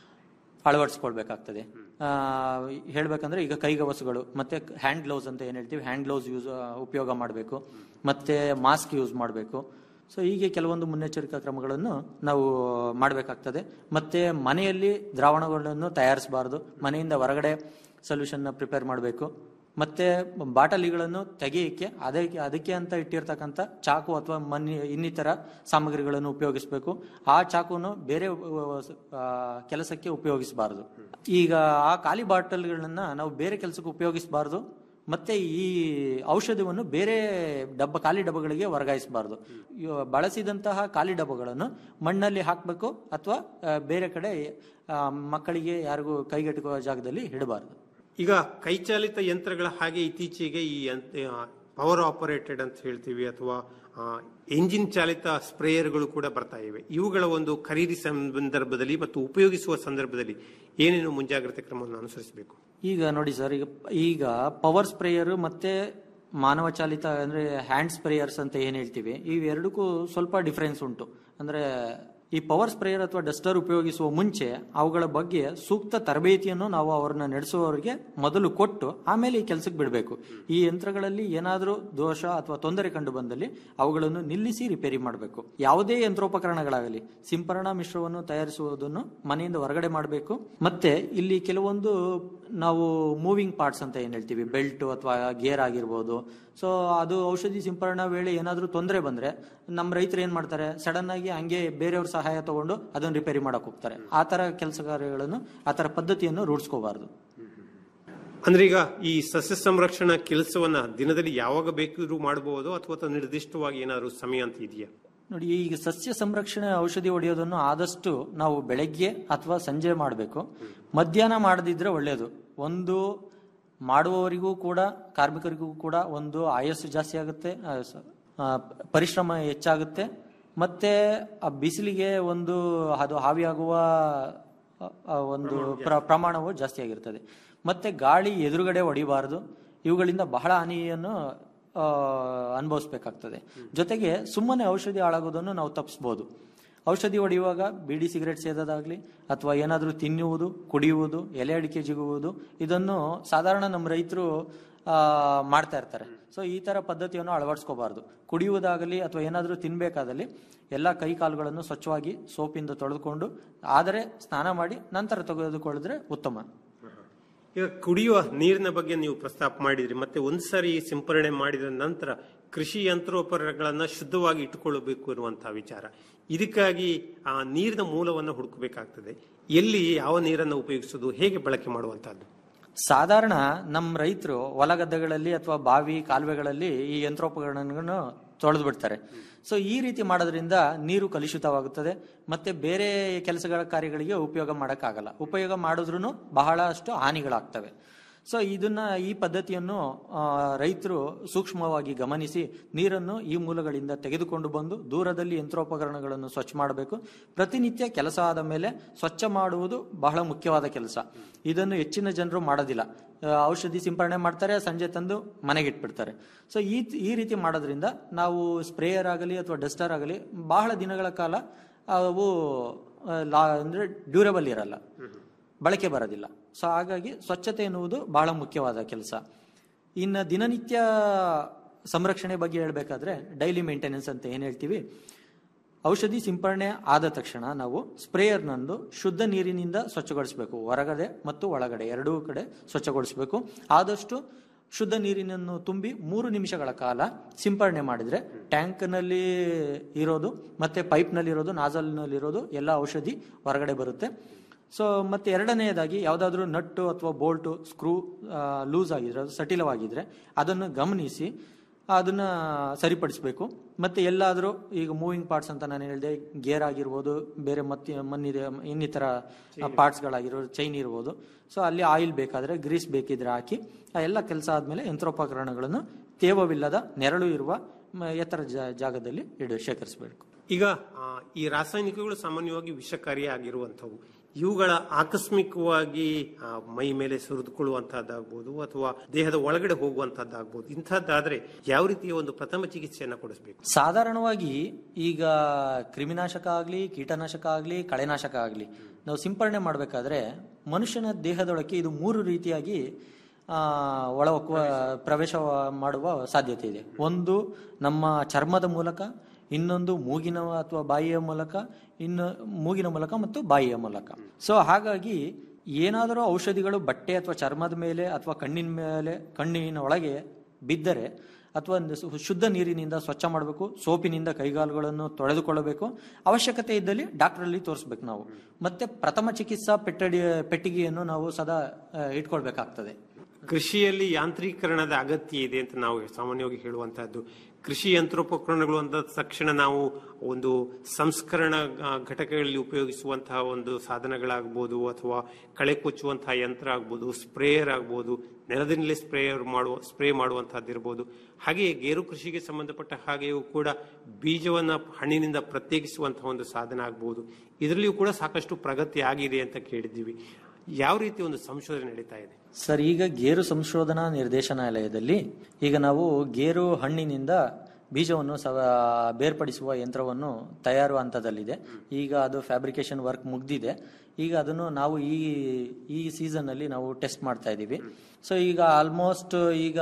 ಅಳವಡಿಸ್ಕೊಳ್ಬೇಕಾಗ್ತದೆ ಆ, ಹೇಳ್ಬೇಕಂದ್ರೆ ಈಗ ಕೈಗವಸುಗಳು ಮತ್ತೆ ಹ್ಯಾಂಡ್ ಗ್ಲೌಸ್ ಅಂತ ಏನ್ ಹೇಳ್ತೀವಿ ಹ್ಯಾಂಡ್ ಗ್ಲೌಸ್ ಯೂಸ್ ಉಪಯೋಗ ಮಾಡಬೇಕು ಮತ್ತೆ ಮಾಸ್ಕ್ ಯೂಸ್ ಮಾಡಬೇಕು ಸೊ ಹೀಗೆ ಕೆಲವೊಂದು ಮುನ್ನೆಚ್ಚರಿಕಾ ಕ್ರಮಗಳನ್ನು ನಾವು ಮಾಡಬೇಕಾಗ್ತದೆ ಮತ್ತೆ ಮನೆಯಲ್ಲಿ ದ್ರಾವಣಗಳನ್ನು ತಯಾರಿಸಬಾರ್ದು ಮನೆಯಿಂದ ಹೊರಗಡೆ ಸೊಲ್ಯೂಷನ್ ಪ್ರಿಪೇರ್ ಮಾಡಬೇಕು ಮತ್ತೆ ಬಾಟಲಿಗಳನ್ನು ತೆಗೆಯಕ್ಕೆ ಅದಕ್ಕೆ ಅದಕ್ಕೆ ಅಂತ ಇಟ್ಟಿರ್ತಕ್ಕಂಥ ಚಾಕು ಅಥವಾ ಮನಿ ಇನ್ನಿತರ ಸಾಮಗ್ರಿಗಳನ್ನು ಉಪಯೋಗಿಸಬೇಕು ಆ ಚಾಕುನು ಬೇರೆ ಆ, ಕೆಲಸಕ್ಕೆ ಉಪಯೋಗಿಸಬಾರದು ಈಗ ಆ ಖಾಲಿ ಬಾಟಲ್ಗಳನ್ನ ನಾವು ಬೇರೆ ಕೆಲಸಕ್ಕೆ ಉಪಯೋಗಿಸಬಾರದು ಮತ್ತೆ ಈ ಔಷಧವನ್ನು ಬೇರೆ ಡಬ್ಬ ಖಾಲಿ ಡಬ್ಬಗಳಿಗೆ ವರ್ಗಾಯಿಸಬಾರದು ಇವ- ಬಳಸಿದಂತಹ ಖಾಲಿ ಡಬ್ಬಗಳನ್ನು ಮಣ್ಣಲ್ಲಿ ಹಾಕಬೇಕು ಅಥವಾ ಬೇರೆ ಕಡೆ ಆ, ಮಕ್ಕಳಿಗೆ ಯಾರಿಗೂ ಕೈಗೆಟುಕುವ ಜಾಗದಲ್ಲಿ ಇಡಬಾರದು ಈಗ ಕೈಚಾಲಿತ ಯಂತ್ರಗಳ ಹಾಗೆ ಇತ್ತೀಚೆಗೆ ಈ ಪವರ್ ಆಪರೇಟೆಡ್ ಅಂತ ಹೇಳ್ತೀವಿ ಅಥವಾ ಎಂಜಿನ್ ಚಾಲಿತ ಸ್ಪ್ರೇಯರ್ಗಳು ಕೂಡ ಬರ್ತಾ ಇವೆ ಇವುಗಳ ಒಂದು ಖರೀದಿ ಸಂದರ್ಭದಲ್ಲಿ ಮತ್ತು ಉಪಯೋಗಿಸುವ ಸಂದರ್ಭದಲ್ಲಿ ಏನೇನು ಮುಂಜಾಗ್ರತೆ ಕ್ರಮವನ್ನು ಅನುಸರಿಸಬೇಕು ಈಗ ನೋಡಿ ಸರ್ ಈಗ ಈಗ ಪವರ್ ಸ್ಪ್ರೇಯರ್ ಮತ್ತೆ ಮಾನವ ಚಾಲಿತ ಅಂದ್ರೆ ಹ್ಯಾಂಡ್ ಸ್ಪ್ರೇಯರ್ಸ್ ಅಂತ ಏನ್ ಹೇಳ್ತೀವಿ ಇವೆರಡಕ್ಕೂ ಸ್ವಲ್ಪ ಡಿಫರೆನ್ಸ್ ಉಂಟು ಅಂದ್ರೆ ಈ ಪವರ್ ಸ್ಪ್ರೇಯರ್ ಅಥವಾ ಡಸ್ಟರ್ ಉಪಯೋಗಿಸುವ ಮುಂಚೆ ಅವುಗಳ ಬಗ್ಗೆ ಸೂಕ್ತ ತರಬೇತಿಯನ್ನು ನಾವು ಅವರನ್ನ ನಡೆಸುವವರಿಗೆ ಮೊದಲು ಕೊಟ್ಟು ಆಮೇಲೆ ಈ ಕೆಲಸಕ್ಕೆ ಬಿಡಬೇಕು ಈ ಯಂತ್ರಗಳಲ್ಲಿ ಏನಾದರೂ ದೋಷ ಅಥವಾ ತೊಂದರೆ ಕಂಡು ಬಂದಲ್ಲಿ ಅವುಗಳನ್ನು ನಿಲ್ಲಿಸಿ ರಿಪೇರಿ ಮಾಡಬೇಕು ಯಾವುದೇ ಯಂತ್ರೋಪಕರಣಗಳಾಗಲಿ ಸಿಂಪರಣಾ ಮಿಶ್ರವನ್ನು ತಯಾರಿಸುವುದನ್ನು ಮನೆಯಿಂದ ಹೊರಗಡೆ ಮಾಡಬೇಕು ಮತ್ತೆ ಇಲ್ಲಿ ಕೆಲವೊಂದು ನಾವು ಮೂವಿಂಗ್ ಪಾರ್ಟ್ಸ್ ಅಂತ ಏನ್ ಹೇಳ್ತೀವಿ ಬೆಲ್ಟ್ ಅಥವಾ ಗೇರ್ ಆಗಿರ್ಬೋದು ಸೊ ಅದು ಔಷಧಿ ಸಿಂಪರಣಾ ವೇಳೆ ಏನಾದರೂ ತೊಂದರೆ ಬಂದ್ರೆ ನಮ್ಮ ರೈತರು ಏನ್ ಮಾಡ್ತಾರೆ ಸಡನ್ ಆಗಿ ಹಂಗೆ ಬೇರೆಯವ್ರ ಸಹಾಯ ತಗೊಂಡು ಅದನ್ನು ರಿಪೇರಿ ಮಾಡಕ್ ಹೋಗ್ತಾರೆ ಆ ತರ ಕೆಲಸ ಕಾರ್ಯಗಳನ್ನು ಆ ತರ ಪದ್ಧತಿಯನ್ನು ರೂಢಿಸ್ಕೋಬಾರ್ದು ಅಂದ್ರೆ ಈಗ ಈ ಸಸ್ಯ ಸಂರಕ್ಷಣಾ ಕೆಲಸವನ್ನ ದಿನದಲ್ಲಿ ಯಾವಾಗ ಬೇಕಾದ್ರೂ ಮಾಡಬಹುದು ಅಥವಾ ಅದು ನಿರ್ದಿಷ್ಟವಾಗಿ ಏನಾದ್ರು ಸಮಯ ಅಂತ ಇದೆಯಾ ನೋಡಿ ಈಗ ಸಸ್ಯ ಸಂರಕ್ಷಣೆ ಔಷಧಿ ಹೊಡೆಯೋದನ್ನು ಆದಷ್ಟು ನಾವು ಬೆಳಗ್ಗೆ ಅಥವಾ ಸಂಜೆ ಮಾಡಬೇಕು ಮಧ್ಯಾಹ್ನ ಮಾಡದಿದ್ರೆ ಒಳ್ಳೆಯದು ಒಂದು ಮಾಡುವವರಿಗೂ ಕೂಡ ಕಾರ್ಮಿಕರಿಗೂ ಕೂಡ ಒಂದು ಆಯಸ್ಸು ಜಾಸ್ತಿ ಆಗುತ್ತೆ ಆ, ಸ- ಆ, ಪರಿಶ್ರಮ ಹೆಚ್ಚಾಗುತ್ತೆ ಮತ್ತೆ ಆ ಬಿಸಿಲಿಗೆ ಒಂದು ಅದು ಹಾವಿಯಾಗುವ ಆ, ಆ, ಒಂದು ಪ್ರ- ಪ್ರಮಾಣವು ಜಾಸ್ತಿ ಆಗಿರ್ತದೆ ಮತ್ತೆ ಗಾಳಿ ಎದುರುಗಡೆ ಹೊಡಿಬಾರದು ಇವುಗಳಿಂದ ಬಹಳ ಹಾನಿಯನ್ನು ಆ, ಅನುಭವಿಸ್ಬೇಕಾಗ್ತದೆ ಜೊತೆಗೆ ಸುಮ್ಮನೆ ಔಷಧಿ ಹಾಳಾಗೋದನ್ನು ನಾವು ತಪ್ಪಿಸ್ಬೋದು ಔಷಧಿ ಹೊಡೆಯುವಾಗ ಬೀಡಿ ಸಿಗರೆಟ್ ಸೇದೋದಾಗ್ಲಿ ಅಥವಾ ಏನಾದರೂ ತಿನ್ನುವುದು ಕುಡಿಯುವುದು ಎಲೆ ಅಡಿಕೆ ಜಿಗುವುದು ಇದನ್ನು ಸಾಧಾರಣ ನಮ್ಮ ರೈತರು ಮಾಡ್ತಾ ಇರ್ತಾರೆ ಸೊ ಈ ತರ ಪದ್ಧತಿಯನ್ನು ಅಳವಡಿಸ್ಕೋಬಾರ್ದು ಕುಡಿಯುವುದಾಗಲಿ ಅಥವಾ ಏನಾದರೂ ತಿನ್ಬೇಕಾದಲ್ಲಿ ಎಲ್ಲ ಕೈ ಕಾಲುಗಳನ್ನು ಸ್ವಚ್ಛವಾಗಿ ಸೋಪಿಂದ ತೊಳೆದುಕೊಂಡು ಆದರೆ ಸ್ನಾನ ಮಾಡಿ ನಂತರ ತೆಗೆದುಕೊಳ್ಳಿದ್ರೆ ಉತ್ತಮ ಈಗ ಕುಡಿಯುವ ನೀರಿನ ಬಗ್ಗೆ ನೀವು ಪ್ರಸ್ತಾಪ ಮಾಡಿದ್ರಿ ಮತ್ತೆ ಒಂದ್ಸರಿ ಸಿಂಪರಣೆ ಮಾಡಿದ ನಂತರ ಕೃಷಿ ಯಂತ್ರೋಪಕರಣಗಳನ್ನ ಶುದ್ಧವಾಗಿ ಇಟ್ಟುಕೊಳ್ಳಬೇಕು ಇರುವಂತಹ ವಿಚಾರ ಇದಕ್ಕಾಗಿ ಆ ನೀರಿನ ಮೂಲವನ್ನು ಹುಡುಕಬೇಕಾಗ್ತದೆ ಎಲ್ಲಿ ಯಾವ ನೀರನ್ನು ಉಪಯೋಗಿಸುವುದು ಹೇಗೆ ಬಳಕೆ ಮಾಡುವಂತಹದ್ದು ಸಾಧಾರಣ ನಮ್ಮ ರೈತರು ಹೊಲ ಗದ್ದೆಗಳಲ್ಲಿ ಅಥವಾ ಬಾವಿ ಕಾಲುವೆಗಳಲ್ಲಿ ಈ ಯಂತ್ರೋಪಕರಣಗಳನ್ನು ತೊಳೆದು ಬಿಡ್ತಾರೆ ಸೊ ಈ ರೀತಿ ಮಾಡೋದ್ರಿಂದ ನೀರು ಕಲುಷಿತವಾಗುತ್ತದೆ ಮತ್ತೆ ಬೇರೆ ಕೆಲಸಗಳ ಕಾರ್ಯಗಳಿಗೆ ಉಪಯೋಗ ಮಾಡೋಕ್ಕಾಗಲ್ಲ ಉಪಯೋಗ ಮಾಡಿದ್ರೂ ಬಹಳಷ್ಟು ಹಾನಿಗಳಾಗ್ತವೆ ಸೊ ಇದನ್ನ ಈ ಪದ್ಧತಿಯನ್ನು ಆ, ರೈತರು ಸೂಕ್ಷ್ಮವಾಗಿ ಗಮನಿಸಿ ನೀರನ್ನು ಈ ಮೂಲಗಳಿಂದ ತೆಗೆದುಕೊಂಡು ಬಂದು ದೂರದಲ್ಲಿ ಯಂತ್ರೋಪಕರಣಗಳನ್ನು ಸ್ವಚ್ಛ ಮಾಡಬೇಕು ಪ್ರತಿನಿತ್ಯ ಕೆಲಸ ಆದ ಮೇಲೆ ಸ್ವಚ್ಛ ಮಾಡುವುದು ಬಹಳ ಮುಖ್ಯವಾದ ಕೆಲಸ ಇದನ್ನು ಹೆಚ್ಚಿನ ಜನರು ಮಾಡೋದಿಲ್ಲ ಆ, ಔಷಧಿ ಸಿಂಪರಣೆ ಮಾಡ್ತಾರೆ ಸಂಜೆ ತಂದು ಮನೆಗೆ ಇಟ್ಬಿಡ್ತಾರೆ ಸೊ ಈ ಈ ರೀತಿ ಮಾಡೋದ್ರಿಂದ ನಾವು ಸ್ಪ್ರೇಯರ್ ಆಗಲಿ ಅಥವಾ ಡಸ್ಟರ್ ಆಗಲಿ ಬಹಳ ದಿನಗಳ ಕಾಲ ಅವು ಆ, ಲಾ ಅಂದ್ರೆ ಡ್ಯೂರಬಲ್ ಇರಲ್ಲ ಬಳಕೆ ಬರೋದಿಲ್ಲ ಸೊ ಹಾಗಾಗಿ ಸ್ವಚ್ಛತೆ ಎನ್ನುವುದು ಬಹಳ ಮುಖ್ಯವಾದ ಕೆಲಸ ಇನ್ನು ದಿನನಿತ್ಯ ಸಂರಕ್ಷಣೆ ಬಗ್ಗೆ ಹೇಳಬೇಕಾದ್ರೆ ಡೈಲಿ ಮೇಂಟೆನೆನ್ಸ್ ಅಂತ ಏನು ಹೇಳ್ತೀವಿ ಔಷಧಿ ಸಿಂಪರಣೆ ಆದ ತಕ್ಷಣ ನಾವು ಸ್ಪ್ರೇಯರ್ನಂದು ಶುದ್ಧ ನೀರಿನಿಂದ ಸ್ವಚ್ಛಗೊಳಿಸಬೇಕು ಹೊರಗಡೆ ಮತ್ತು ಒಳಗಡೆ ಎರಡೂ ಕಡೆ ಸ್ವಚ್ಛಗೊಳಿಸಬೇಕು ಆದಷ್ಟು ಶುದ್ಧ ನೀರಿನನ್ನು ತುಂಬಿ ಮೂರು ನಿಮಿಷಗಳ ಕಾಲ ಸಿಂಪರಣೆ ಮಾಡಿದ್ರೆ ಟ್ಯಾಂಕ್ನಲ್ಲಿ ಇರೋದು ಮತ್ತೆ ಪೈಪ್ನಲ್ಲಿ ಇರೋದು ನಾಜಲ್ನಲ್ಲಿ ಇರೋದು ಎಲ್ಲ ಔಷಧಿ ಹೊರಗಡೆ ಬರುತ್ತೆ ಸೊ ಮತ್ತೆ ಎರಡನೆಯದಾಗಿ ಯಾವುದಾದ್ರೂ ನಟ್ಟು ಅಥವಾ ಬೋಲ್ಟು ಸ್ಕ್ರೂ ಲೂಸ್ ಆಗಿದ್ರೆ ಅದು ಸಟಿಲವಾಗಿದ್ರೆ ಅದನ್ನು ಗಮನಿಸಿ ಅದನ್ನ ಸರಿಪಡಿಸಬೇಕು ಮತ್ತೆ ಎಲ್ಲಾದರೂ ಈಗ ಮೂವಿಂಗ್ ಪಾರ್ಟ್ಸ್ ಅಂತ ನಾನು ಹೇಳಿದೆ ಗೇರ್ ಆಗಿರ್ಬೋದು ಬೇರೆ ಮತ್ತೆ ಮಣ್ಣಿದೆ ಇನ್ನಿತರ ಪಾರ್ಟ್ಸ್ಗಳಾಗಿರ್ಬೋದು ಚೈನ್ ಇರ್ಬೋದು ಸೊ ಅಲ್ಲಿ ಆಯಿಲ್ ಬೇಕಾದ್ರೆ ಗ್ರೀಸ್ ಬೇಕಿದ್ರೆ ಹಾಕಿ ಆ ಎಲ್ಲ ಕೆಲಸ ಆದಮೇಲೆ ಯಂತ್ರೋಪಕರಣಗಳನ್ನು ತೇವವಿಲ್ಲದ ನೆರಳು ಇರುವ ಮ- ಎತ್ತರ ಜಾ- ಜಾಗದಲ್ಲಿ ಇಡ ಶೇಖರಿಸಬೇಕು ಈಗ ಆ, ಈ ರಾಸಾಯನಿಕಗಳು ಸಾಮಾನ್ಯವಾಗಿ ವಿಷಕಾರಿಯಾಗಿರುವಂಥವು ಇವುಗಳ ಆಕಸ್ಮಿಕವಾಗಿ ಆ, ಮೈ ಮೇಲೆ ಸುರಿದುಕೊಳ್ಳುವಂತಹದ್ದಾಗ್ಬೋದು ಅಥವಾ ದೇಹದ ಒಳಗಡೆ ಹೋಗುವಂತಹದ್ದಾಗ್ಬೋದು ಇಂಥದ್ದಾದ್ರೆ ಯಾವ ರೀತಿಯ ಒಂದು ಪ್ರಥಮ ಚಿಕಿತ್ಸೆಯನ್ನ ಕೊಡಿಸಬೇಕು ಸಾಧಾರಣವಾಗಿ ಈಗ ಕ್ರಿಮಿನಾಶಕ ಆಗಲಿ ಕೀಟನಾಶಕ ಆಗಲಿ ಕಳೆನಾಶಕ ಆಗಲಿ ನಾವು ಸಿಂಪರಣೆ ಮಾಡಬೇಕಾದ್ರೆ ಮನುಷ್ಯನ ದೇಹದೊಳಕ್ಕೆ ಇದು ಮೂರು ರೀತಿಯಾಗಿ ಆ, ಒಳ ಹೊಕ್ಕುವ ಪ್ರವೇಶ ಮಾಡುವ ಸಾಧ್ಯತೆ ಇದೆ ಒಂದು ನಮ್ಮ ಚರ್ಮದ ಮೂಲಕ ಇನ್ನೊಂದು ಮೂಗಿನ ಅಥವಾ ಬಾಯಿಯ ಮೂಲಕ ಇನ್ನು ಮೂಗಿನ ಮೂಲಕ ಮತ್ತು ಬಾಯಿಯ ಮೂಲಕ ಸೊ ಹಾಗಾಗಿ ಏನಾದರೂ ಔಷಧಿಗಳು ಬಟ್ಟೆ ಅಥವಾ ಚರ್ಮದ ಮೇಲೆ ಅಥವಾ ಕಣ್ಣಿನ ಮೇಲೆ ಕಣ್ಣಿನ ಒಳಗೆ ಬಿದ್ದರೆ ಅಥವಾ ಒಂದು ಸು- ಶುದ್ಧ ನೀರಿನಿಂದ ಸ್ವಚ್ಛ ಮಾಡಬೇಕು ಸೋಪಿನಿಂದ ಕೈಗಾಲುಗಳನ್ನು ತೊಳೆದುಕೊಳ್ಳಬೇಕು ಅವಶ್ಯಕತೆ ಇದ್ದಲ್ಲಿ ಡಾಕ್ಟ್ರಲ್ಲಿ ತೋರಿಸ್ಬೇಕು ನಾವು ಮತ್ತೆ ಪ್ರಥಮ ಚಿಕಿತ್ಸಾ ಪೆಟ್ಟಡಿ ಪೆಟ್ಟಿಗೆಯನ್ನು ನಾವು ಸದಾ ಆ, ಇಟ್ಕೊಳ್ಬೇಕಾಗ್ತದೆ ಕೃಷಿಯಲ್ಲಿ ಯಾಂತ್ರೀಕರಣದ ಅಗತ್ಯ ಇದೆ ಅಂತ ನಾವು ಸಾಮಾನ್ಯವಾಗಿ ಹೇಳುವಂತಹದ್ದು ಕೃಷಿ ಯಂತ್ರೋಪಕರಣಗಳು ಅಂದ ತಕ್ಷಣ ನಾವು ಒಂದು ಸಂಸ್ಕರಣ ಆ, ಘಟಕಗಳಲ್ಲಿ ಉಪಯೋಗಿಸುವಂತಹ ಒಂದು ಸಾಧನಗಳಾಗ್ಬೋದು ಅಥವಾ ಕಳೆ ಕೊಚ್ಚುವಂತಹ ಯಂತ್ರ ಆಗ್ಬೋದು ಸ್ಪ್ರೇಯರ್ ಆಗ್ಬೋದು ನೆಲದಿಂದಲೇ ಸ್ಪ್ರೇಯರ್ ಮಾಡುವ ಸ್ಪ್ರೇ ಮಾಡುವಂತಹದ್ದಿರ್ಬೋದು ಹಾಗೆಯೇ ಗೇರು ಕೃಷಿಗೆ ಸಂಬಂಧಪಟ್ಟ ಹಾಗೆಯೂ ಕೂಡ ಬೀಜವನ್ನ ಹಣ್ಣಿನಿಂದ ಪ್ರತ್ಯೇಕಿಸುವಂತಹ ಒಂದು ಸಾಧನ ಆಗ್ಬೋದು ಇದರಲ್ಲಿಯೂ ಕೂಡ ಸಾಕಷ್ಟು ಪ್ರಗತಿ ಆಗಿದೆ ಅಂತ ಕೇಳಿದ್ದೀವಿ ಯಾವ ರೀತಿ ಒಂದು ಸಂಶೋಧನೆ ನಡೀತಾ ಇದೆ ಸರ್ ಈಗ ಗೇರು ಸಂಶೋಧನಾ ನಿರ್ದೇಶನಾಲಯದಲ್ಲಿ ಈಗ ನಾವು ಗೇರು ಹಣ್ಣಿನಿಂದ ಬೀಜವನ್ನು ಸವ ಬೇರ್ಪಡಿಸುವ ಯಂತ್ರವನ್ನು ತಯಾರು ಹಂತದಲ್ಲಿದೆ ಈಗ ಅದು ಫ್ಯಾಬ್ರಿಕೇಶನ್ ವರ್ಕ್ ಮುಗ್ದಿದೆ ಈಗ ಅದನ್ನು ನಾವು ಈ ಈ ಸೀಸನ್ ಅಲ್ಲಿ ನಾವು ಟೆಸ್ಟ್ ಮಾಡ್ತಾ ಇದ್ದೀವಿ ಸೊ ಈಗ ಆಲ್ಮೋಸ್ಟ್ ಈಗ